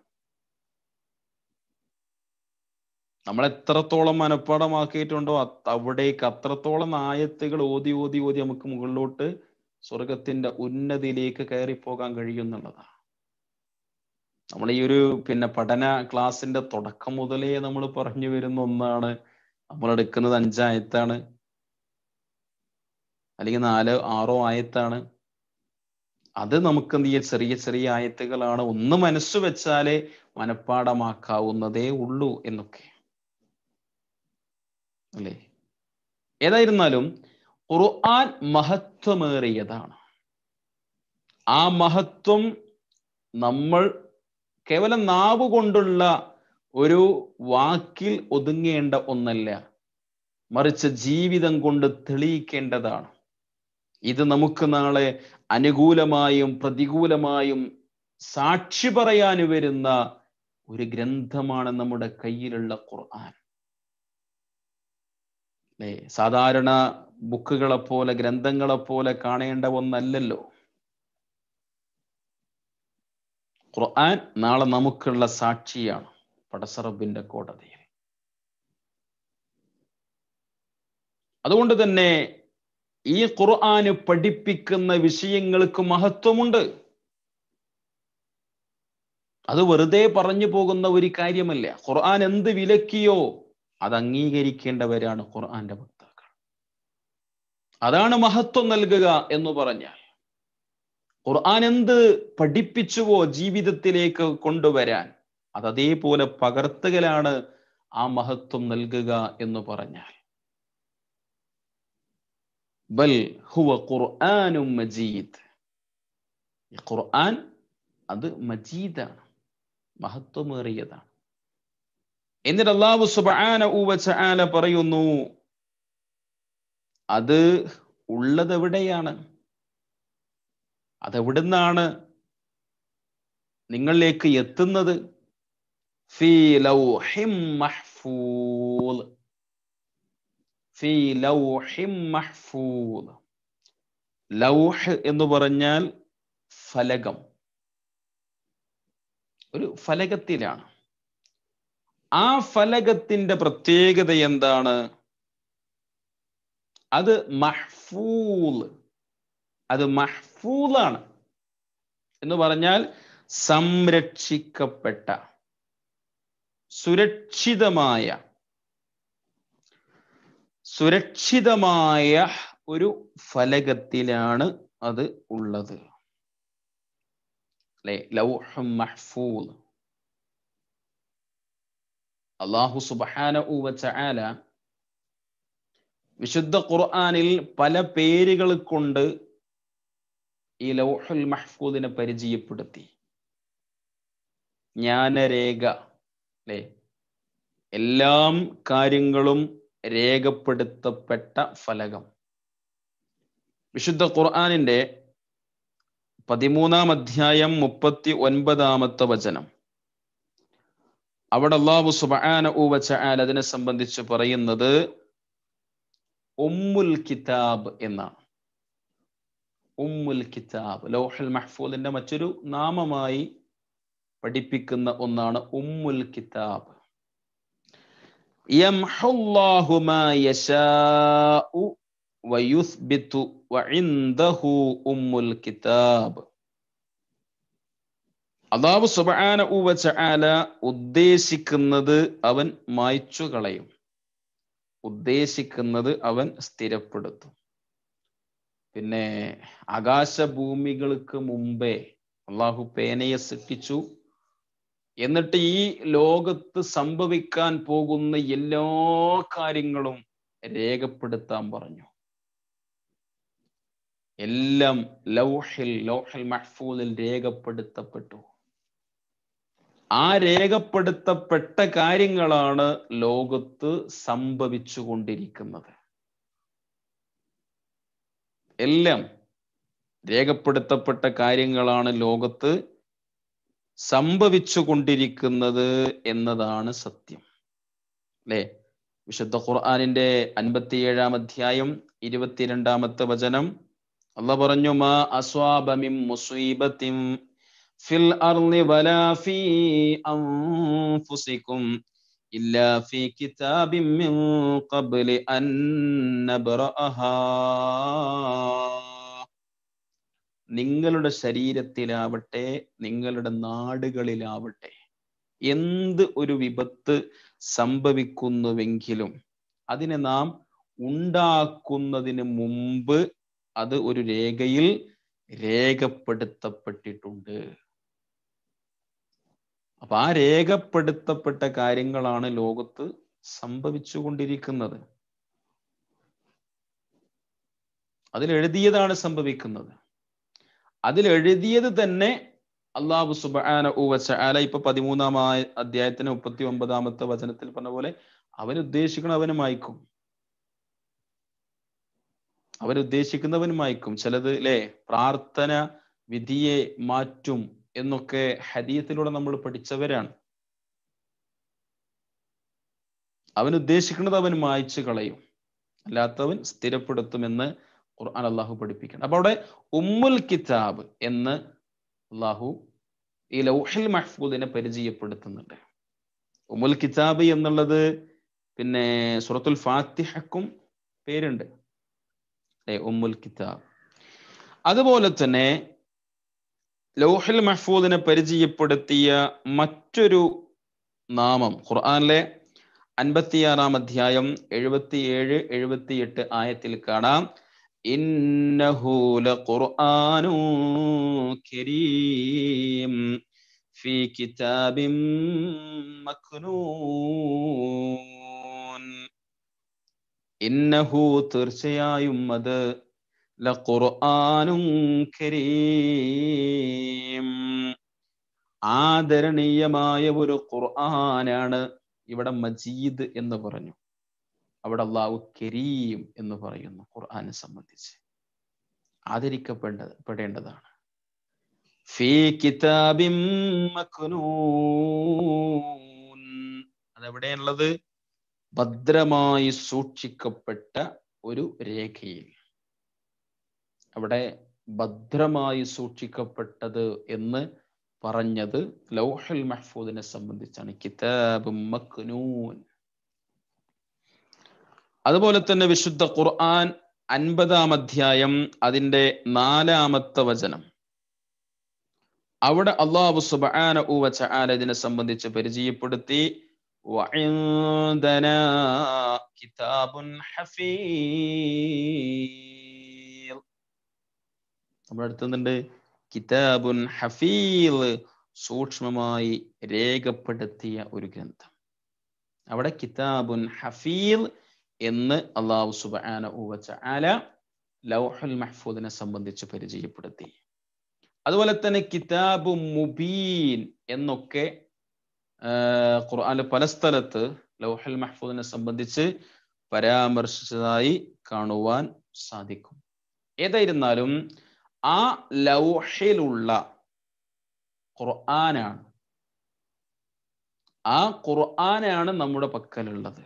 നമ്മൾ എത്രത്തോളം മനഃപ്പാടമാക്കിയിട്ടുണ്ടോ അവിടേക്ക് അത്രത്തോളം ആയത്തുകൾ ഓതി ഓതി ഓതി നമുക്ക് മുകളിലോട്ട് സ്വർഗത്തിന്റെ ഉന്നതിയിലേക്ക് കയറി പോകാൻ കഴിയുന്നുള്ളതാണ് നമ്മൾ ഈ ഒരു പിന്നെ പഠന ക്ലാസ്സിന്റെ തുടക്കം മുതലേ നമ്മൾ പറഞ്ഞു വരുന്ന ഒന്നാണ് നമ്മൾ എടുക്കുന്നത് അഞ്ചായത്താണ് അല്ലെങ്കിൽ നാലോ ആറോ ആയത്താണ് അത് നമുക്ക് എന്ത് ചെയ്യുക ചെറിയ ചെറിയ ആയത്തുകളാണ് ഒന്ന് മനസ്സ് വെച്ചാലേ മനഃപ്പാടമാക്കാവുന്നതേ ഉള്ളൂ എന്നൊക്കെ അല്ലേ ഏതായിരുന്നാലും ഖുർആൻ മഹത്വമേറിയതാണ് ആ മഹത്വം നമ്മൾ കേവലം നാവ് കൊണ്ടുള്ള ഒരു വാക്കിൽ ഒതുങ്ങേണ്ട ഒന്നല്ല മറിച്ച് ജീവിതം കൊണ്ട് തെളിയിക്കേണ്ടതാണ് ഇത് നമുക്ക് നാളെ അനുകൂലമായും പ്രതികൂലമായും സാക്ഷി പറയാൻ വരുന്ന ഒരു ഗ്രന്ഥമാണ് നമ്മുടെ കയ്യിലുള്ള ഖുർആൻ അല്ലേ സാധാരണ ബുക്കുകളെ പോലെ ഗ്രന്ഥങ്ങളെ പോലെ കാണേണ്ട ഒന്നല്ലല്ലോ ഖുർആൻ നാളെ നമുക്കുള്ള സാക്ഷിയാണ് പടസറബിന്റെ കോടതിയിൽ അതുകൊണ്ട് തന്നെ ഈ ഖുർആന് പഠിപ്പിക്കുന്ന വിഷയങ്ങൾക്ക് മഹത്വമുണ്ട് അത് വെറുതെ പറഞ്ഞു പോകുന്ന ഒരു കാര്യമല്ല ഖുർആൻ എന്ത് വിലക്കിയോ അത് അംഗീകരിക്കേണ്ടവരാണ് ഖുർആന്റെ ഭക്താക്കൾ അതാണ് മഹത്വം നൽകുക എന്ന് പറഞ്ഞാൽ ഖുർആൻ എന്ത് പഠിപ്പിച്ചുവോ ജീവിതത്തിലേക്ക് കൊണ്ടുവരാൻ അത് അതേപോലെ പകർത്തുകലാണ് ആ മഹത്വം നൽകുക എന്ന് പറഞ്ഞാൽ ബൽ ഹുവ ഖുർആനും മജീദ് ഈ ഖുർആൻ അത് മജീദാണ് മഹത്വമേറിയതാണ് എന്നിട്ട് അള്ളാഹു സുബാന ഊവച്ച പറയുന്നു അത് ഉള്ളത് എവിടെയാണ് അതെവിടുന്നാണ് നിങ്ങളിലേക്ക് എത്തുന്നത് ഫീ ലൗഹിം മഹ്ഫൂൽ ഫീ ലൗഹിം മഹ്ഫൂൽ ലൗഹ് എന്ന് പറഞ്ഞാൽ ഫലകം ഒരു ഫലകത്തിലാണ് ആ ഫലകത്തിന്റെ പ്രത്യേകത എന്താണ് അത് മഹ്ഫൂൽ അത് മഹ്ഫൂലാണ് എന്ന് പറഞ്ഞാൽ സംരക്ഷിക്കപ്പെട്ട സുരക്ഷിതമായ സുരക്ഷിതമായ ഒരു ഫലകത്തിലാണ് അത് ഉള്ളത് അല്ലെ ലൗഹം മഹ്ഫൂൽ അള്ളാഹു സുബാന ഊവച്ചാല വിശുദ്ധ ഖുർആാനിൽ പല പേരുകൾ കൊണ്ട് ഈ ലൗഹുൽ മഹ്ഫൂദിനെ പരിചയപ്പെടുത്തി ജ്ഞാനരേഖ അല്ലെ എല്ലാം കാര്യങ്ങളും രേഖപ്പെടുത്തപ്പെട്ട ഫലകം വിശുദ്ധ ഖുർആാനിന്റെ പതിമൂന്നാം അധ്യായം മുപ്പത്തി ഒൻപതാമത്തെ വചനം അവിടെ അള്ളാഹു സുബാന ഊവച്ച അതിനെ സംബന്ധിച്ച് പറയുന്നത് ഉമ്മുൽ കിതാബ് എന്നാണ് ഉമ്മുൽ കിതാബ് ലൗഹൽ മഹ്ഫൂദിന്റെ മറ്റൊരു നാമമായി പഠിപ്പിക്കുന്ന ഒന്നാണ് ഉമ്മുൽ കിതാബ് യംഹുല്ലാഹു മാ യശാഉ വയുസ്ബിതു വഇൻദഹു ഉമ്മുൽ കിതാബ് അള്ളാഹു സുബാന ഉവല ഉദ്ദേശിക്കുന്നത് അവൻ മായ്ച്ചു കളയും ഉദ്ദേശിക്കുന്നത് അവൻ സ്ഥിരപ്പെടുത്തും പിന്നെ ആകാശഭൂമികൾക്ക് മുമ്പേ അള്ളാഹു പേനയെ സൃഷ്ടിച്ചു എന്നിട്ട് ഈ ലോകത്ത് സംഭവിക്കാൻ പോകുന്ന എല്ലാ കാര്യങ്ങളും രേഖപ്പെടുത്താൻ പറഞ്ഞു എല്ലാം ലൗഹിൽ ലൗഹിൽ മഹ്ഫൂദിൽ രേഖപ്പെടുത്തപ്പെട്ടു ആ രേഖപ്പെടുത്തപ്പെട്ട കാര്യങ്ങളാണ് ലോകത്ത് സംഭവിച്ചു കൊണ്ടിരിക്കുന്നത് എല്ലാം രേഖപ്പെടുത്തപ്പെട്ട കാര്യങ്ങളാണ് ലോകത്ത് സംഭവിച്ചു കൊണ്ടിരിക്കുന്നത് എന്നതാണ് സത്യം അല്ലെ വിശുദ്ധ ഖുർആാനിന്റെ അൻപത്തിയേഴാം അധ്യായം ഇരുപത്തിരണ്ടാമത്തെ വചനം അല്ല പറഞ്ഞു മാ അസ്വാബമിം മുസീബത്തിം ഫിൽ അർളി വലാ ഫീ അൻഫുസികും ഇല്ലാ ഫീ കിതാബിൻ മിൻ ഖബ്ലി അൻ നബ്റഅഹാ നിങ്ങളുടെ ശരീരത്തിലാവട്ടെ നിങ്ങളുടെ നാടുകളിലാവട്ടെ എന്ത് ഒരു വിപത്ത് സംഭവിക്കുന്നുവെങ്കിലും അതിനെ നാം ഉണ്ടാക്കുന്നതിന് മുമ്പ് അത് ഒരു രേഖയിൽ രേഖപ്പെടുത്തപ്പെട്ടിട്ടുണ്ട് അപ്പൊ ആ രേഖപ്പെടുത്തപ്പെട്ട കാര്യങ്ങളാണ് ലോകത്ത് സംഭവിച്ചു കൊണ്ടിരിക്കുന്നത് അതിൽ എഴുതിയതാണ് സംഭവിക്കുന്നത് അതിൽ എഴുതിയത് തന്നെ അള്ളാഹു സുബാന ഊവല ഇപ്പൊ പതിമൂന്നാമായ അധ്യായത്തിന് മുപ്പത്തി ഒമ്പതാമത്തെ വചനത്തിൽ പറഞ്ഞ പോലെ അവൻ ഉദ്ദേശിക്കണ അവന് മായ്ക്കും അവൻ ഉദ്ദേശിക്കുന്നവന് മായ്ക്കും ചിലത് അല്ലെ പ്രാർത്ഥന വിധിയെ മാറ്റും എന്നൊക്കെ ഹദീയത്തിലൂടെ നമ്മൾ പഠിച്ചവരാണ് അവൻ ഉദ്ദേശിക്കുന്നത് അവൻ മായ്ച്ചു കളയും അല്ലാത്തവൻ സ്ഥിരപ്പെടുത്തുമെന്ന് ഖുർആൻ അള്ളാഹു പഠിപ്പിക്കണം അപ്പൊ അവിടെ ഉമ്മുൽ കിതാബ് എന്ന് അള്ളാഹു ഈ ലൗഹിൽ മഹ്ഫൂദിനെ പരിചയപ്പെടുത്തുന്നുണ്ട് ഉമ്മുൽ കിതാബ് എന്നുള്ളത് പിന്നെ സുറത്തുൽ ഫാത്തിഹക്കും പേരുണ്ട് അല്ലെ ഉമ്മുൽ കിതാബ് അതുപോലെ തന്നെ ലൗഹിൽ മഹ്ഫൂദിനെ പരിചയപ്പെടുത്തിയ മറ്റൊരു നാമം ഖുർആനിലെ അൻപത്തിയാറാം അധ്യായം എഴുപത്തിയേഴ് എഴുപത്തിയെട്ട് ആയത്തിൽ കാണാം ഇന്നഹു ലഖുർആനു കരീം ഫീ കിതാബിൻ മക്നൂൻ ഇന്നഹു തീർച്ചയായും അത് ലഖുർആനും കരീം ആദരണീയമായ ഒരു ഖുർആനാണ് ഇവിടെ മജീദ് എന്ന് പറഞ്ഞു അവിടെ അള്ളാഹു കരീം എന്ന് പറയുന്നു ഖുർആനെ സംബന്ധിച്ച് ആദരിക്കപ്പെട പെടേണ്ടതാണ് ഫീ കിതാബിൻ മക്നൂൻ അതെവിടെയുള്ളത് ഭദ്രമായി സൂക്ഷിക്കപ്പെട്ട ഒരു രേഖയിൽ അവിടെ ഭദ്രമായി സൂക്ഷിക്കപ്പെട്ടത് എന്ന് പറഞ്ഞത് ലൗഹുൽ മഹ്ഫൂദിനെ സംബന്ധിച്ചാണ് കിതാബ് മക്നൂൻ അതുപോലെ തന്നെ വിശുദ്ധ ഖുർആൻ അൻപതാം അധ്യായം അതിന്റെ നാലാമത്തെ വചനം അവിടെ അള്ളാഹു സുബാന ഊവച്ച ഇതിനെ സംബന്ധിച്ച് പരിചയപ്പെടുത്തി وعندنا كتاب حفيظ നമ്മുടെ അടുത്തുന്നുണ്ട് കിതാബുൻ ഹഫീൽ സൂക്ഷ്മമായി രേഖപ്പെടുത്തിയ ഒരു ഗ്രന്ഥം അവിടെ കിതാബുൻ ഹഫീൽ എന്ന് അള്ളാഹു സുബാന ഊവച്ച ആല ലൗഹുൽ മഹ്ഫൂദിനെ സംബന്ധിച്ച് പരിചയപ്പെടുത്തി അതുപോലെ തന്നെ കിതാബു മുബീൻ എന്നൊക്കെ ഖുർആാനിലെ പല സ്ഥലത്ത് ലൗഹൽ മഹ്ഫൂദിനെ സംബന്ധിച്ച് പരാമർശിച്ചതായി കാണുവാൻ സാധിക്കും ഏതായിരുന്നാലും ആ ലൗഹിലുള്ള ഖുർആനാണ് ആ ഖുർആനാണ് നമ്മുടെ പക്കലുള്ളത്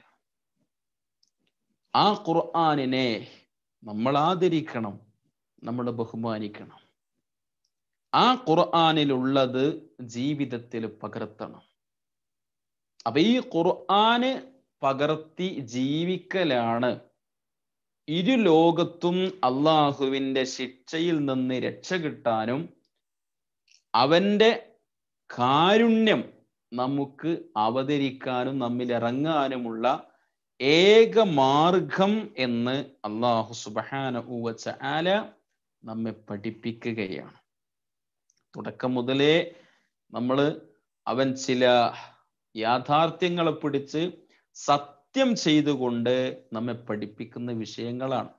ആ ഖുർആനിനെ നമ്മൾ ആദരിക്കണം നമ്മൾ ബഹുമാനിക്കണം ആ ഖുർആനിലുള്ളത് ജീവിതത്തിൽ പകർത്തണം അപ്പൊ ഈ ഖുർആന് പകർത്തി ജീവിക്കലാണ് ഇരു ലോകത്തും അള്ളാഹുവിന്റെ ശിക്ഷയിൽ നിന്ന് രക്ഷ കിട്ടാനും അവന്റെ കാരുണ്യം നമുക്ക് അവതരിക്കാനും നമ്മിൽ ഇറങ്ങാനുമുള്ള ഏക മാർഗം എന്ന് അള്ളാഹു സുബാന ആല നമ്മെ പഠിപ്പിക്കുകയാണ് തുടക്കം മുതലേ നമ്മൾ അവൻ ചില യാഥാർത്ഥ്യങ്ങളെ പിടിച്ച് സത്യം ചെയ്തുകൊണ്ട് നമ്മെ പഠിപ്പിക്കുന്ന വിഷയങ്ങളാണ്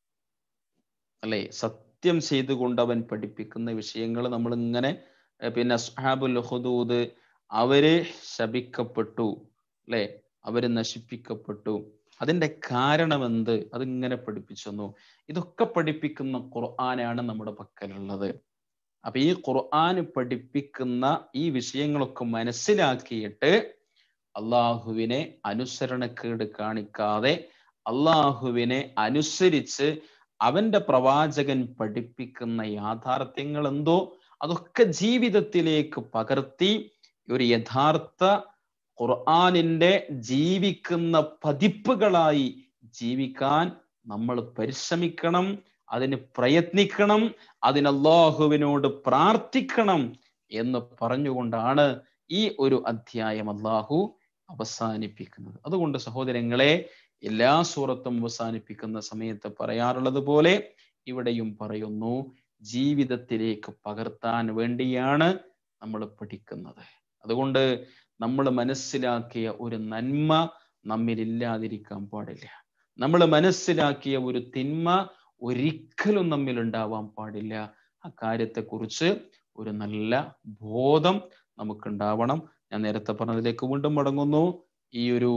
അല്ലെ സത്യം ചെയ്തുകൊണ്ട് അവൻ പഠിപ്പിക്കുന്ന വിഷയങ്ങൾ നമ്മൾ ഇങ്ങനെ പിന്നെ അസ്ഹാബുൽ ഹുദൂദ് അവര് ശപിക്കപ്പെട്ടു അല്ലെ അവര് നശിപ്പിക്കപ്പെട്ടു അതിന്റെ കാരണം എന്ത് അതിങ്ങനെ പഠിപ്പിച്ചു തന്നു ഇതൊക്കെ പഠിപ്പിക്കുന്ന ഖുർആനാണ് നമ്മുടെ പക്കലുള്ളത് അപ്പൊ ഈ ഖുർആൻ പഠിപ്പിക്കുന്ന ഈ വിഷയങ്ങളൊക്കെ മനസ്സിലാക്കിയിട്ട് അള്ളാഹുവിനെ അനുസരണക്കേട് കാണിക്കാതെ അള്ളാഹുവിനെ അനുസരിച്ച് അവന്റെ പ്രവാചകൻ പഠിപ്പിക്കുന്ന യാഥാർത്ഥ്യങ്ങൾ എന്തോ അതൊക്കെ ജീവിതത്തിലേക്ക് പകർത്തി ഒരു യഥാർത്ഥ ഖുർആാനിന്റെ ജീവിക്കുന്ന പതിപ്പുകളായി ജീവിക്കാൻ നമ്മൾ പരിശ്രമിക്കണം അതിന് പ്രയത്നിക്കണം അതിന് അള്ളാഹുവിനോട് പ്രാർത്ഥിക്കണം എന്ന് പറഞ്ഞുകൊണ്ടാണ് ഈ ഒരു അധ്യായം അള്ളാഹു അവസാനിപ്പിക്കുന്നത് അതുകൊണ്ട് സഹോദരങ്ങളെ എല്ലാ സൂറത്തും അവസാനിപ്പിക്കുന്ന സമയത്ത് പറയാറുള്ളത് പോലെ ഇവിടെയും പറയുന്നു ജീവിതത്തിലേക്ക് പകർത്താൻ വേണ്ടിയാണ് നമ്മൾ പഠിക്കുന്നത് അതുകൊണ്ട് നമ്മൾ മനസ്സിലാക്കിയ ഒരു നന്മ നമ്മിലില്ലാതിരിക്കാൻ പാടില്ല നമ്മൾ മനസ്സിലാക്കിയ ഒരു തിന്മ ഒരിക്കലും നമ്മിൽ ഉണ്ടാവാൻ പാടില്ല ആ കാര്യത്തെക്കുറിച്ച് ഒരു നല്ല ബോധം നമുക്കുണ്ടാവണം ഞാൻ നേരത്തെ പറഞ്ഞതിലേക്ക് വീണ്ടും മടങ്ങുന്നു ഈ ഒരു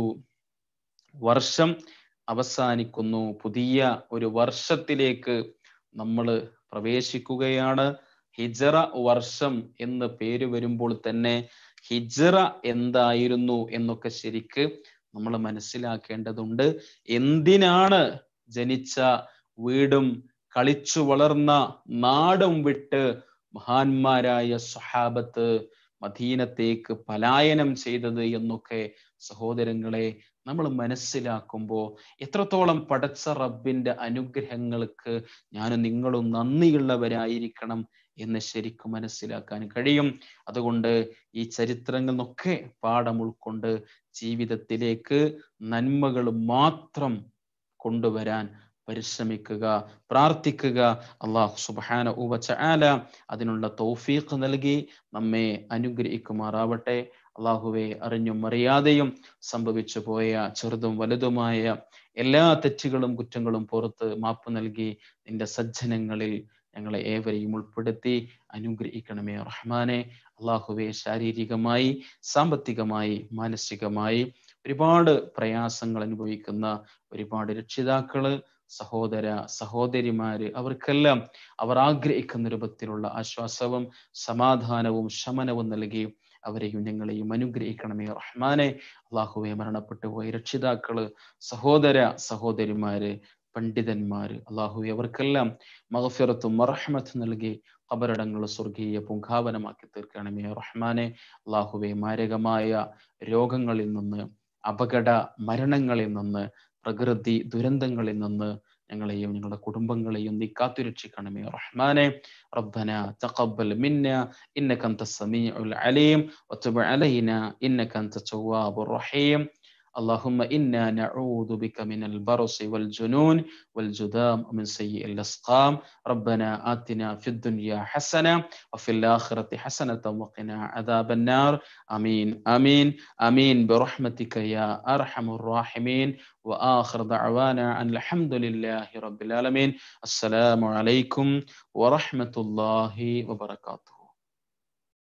വർഷം അവസാനിക്കുന്നു പുതിയ ഒരു വർഷത്തിലേക്ക് നമ്മൾ പ്രവേശിക്കുകയാണ് ഹിജറ വർഷം എന്ന് പേര് വരുമ്പോൾ തന്നെ ഹിജറ എന്തായിരുന്നു എന്നൊക്കെ ശരിക്ക് നമ്മൾ മനസ്സിലാക്കേണ്ടതുണ്ട് എന്തിനാണ് ജനിച്ച വീടും കളിച്ചു വളർന്ന നാടും വിട്ട് മഹാന്മാരായ സ്വഹാബത്ത് മദീനത്തേക്ക് പലായനം ചെയ്തത് എന്നൊക്കെ സഹോദരങ്ങളെ നമ്മൾ മനസ്സിലാക്കുമ്പോൾ എത്രത്തോളം പടച്ച റബ്ബിന്റെ അനുഗ്രഹങ്ങൾക്ക് ഞാനും നിങ്ങളും നന്ദിയുള്ളവരായിരിക്കണം എന്ന് ശരിക്കും മനസ്സിലാക്കാൻ കഴിയും അതുകൊണ്ട് ഈ ചരിത്രങ്ങളിൽ നിന്നൊക്കെ പാഠം ഉൾക്കൊണ്ട് ജീവിതത്തിലേക്ക് നന്മകൾ മാത്രം കൊണ്ടുവരാൻ പരിശ്രമിക്കുക പ്രാർത്ഥിക്കുക അള്ളാഹു സുബാന ഉവച്ച ആല അതിനുള്ള തൗഫീഖ് നൽകി നമ്മെ അനുഗ്രഹിക്കുമാറാവട്ടെ അള്ളാഹുവെ അറിഞ്ഞും അറിയാതെയും സംഭവിച്ചു പോയ ചെറുതും വലുതുമായ എല്ലാ തെറ്റുകളും കുറ്റങ്ങളും പുറത്ത് മാപ്പ് നൽകി നിന്റെ സജ്ജനങ്ങളിൽ ഞങ്ങളെ ഏവരെയും ഉൾപ്പെടുത്തി അനുഗ്രഹിക്കണമേ റഹ്മാനെ അള്ളാഹുവെ ശാരീരികമായി സാമ്പത്തികമായി മാനസികമായി ഒരുപാട് പ്രയാസങ്ങൾ അനുഭവിക്കുന്ന ഒരുപാട് രക്ഷിതാക്കള് സഹോദര സഹോദരിമാര് അവർക്കെല്ലാം അവർ ആഗ്രഹിക്കുന്ന രൂപത്തിലുള്ള ആശ്വാസവും സമാധാനവും ശമനവും നൽകി അവരെയും ഞങ്ങളെയും അനുഗ്രഹിക്കണമേ റഹ്മാനെ അള്ളാഹുവെ മരണപ്പെട്ടു പോയ രക്ഷിതാക്കള് സഹോദര സഹോദരിമാര് പണ്ഡിതന്മാര് അള്ളാഹുവെ അവർക്കെല്ലാം മഹഫിറത്തും മറഹമത്ത് നൽകി കബറടങ്ങൾ സ്വർഗീയ പുങ്കാവനമാക്കി തീർക്കണമേ റഹ്മാനെ അള്ളാഹുവെ മാരകമായ രോഗങ്ങളിൽ നിന്ന് അപകട മരണങ്ങളിൽ നിന്ന് പ്രകൃതി ദുരന്തങ്ങളിൽ നിന്ന് ഞങ്ങളെയും ഞങ്ങളുടെ കുടുംബങ്ങളെയും നീ കാത്തുരക്ഷിക്കണമേ റഹ്മാനെ റബ്ബന തഖബ്ബൽ മിന്ന ഇന്നക അൻത സമീഉൽ അലീം വതുബ് അലൈന ഇന്നക അൻത തവ്വാബുർ റഹീം اللهم إنا نعوذ بك من البرص والجنون والجذام ومن سيء الأسقام ربنا آتنا في الدنيا حسنة وفي الآخرة حسنة وقنا عذاب النار آمين آمين آمين برحمتك يا أرحم الراحمين وآخر دعوانا أن الحمد لله رب العالمين السلام عليكم ورحمة الله وبركاته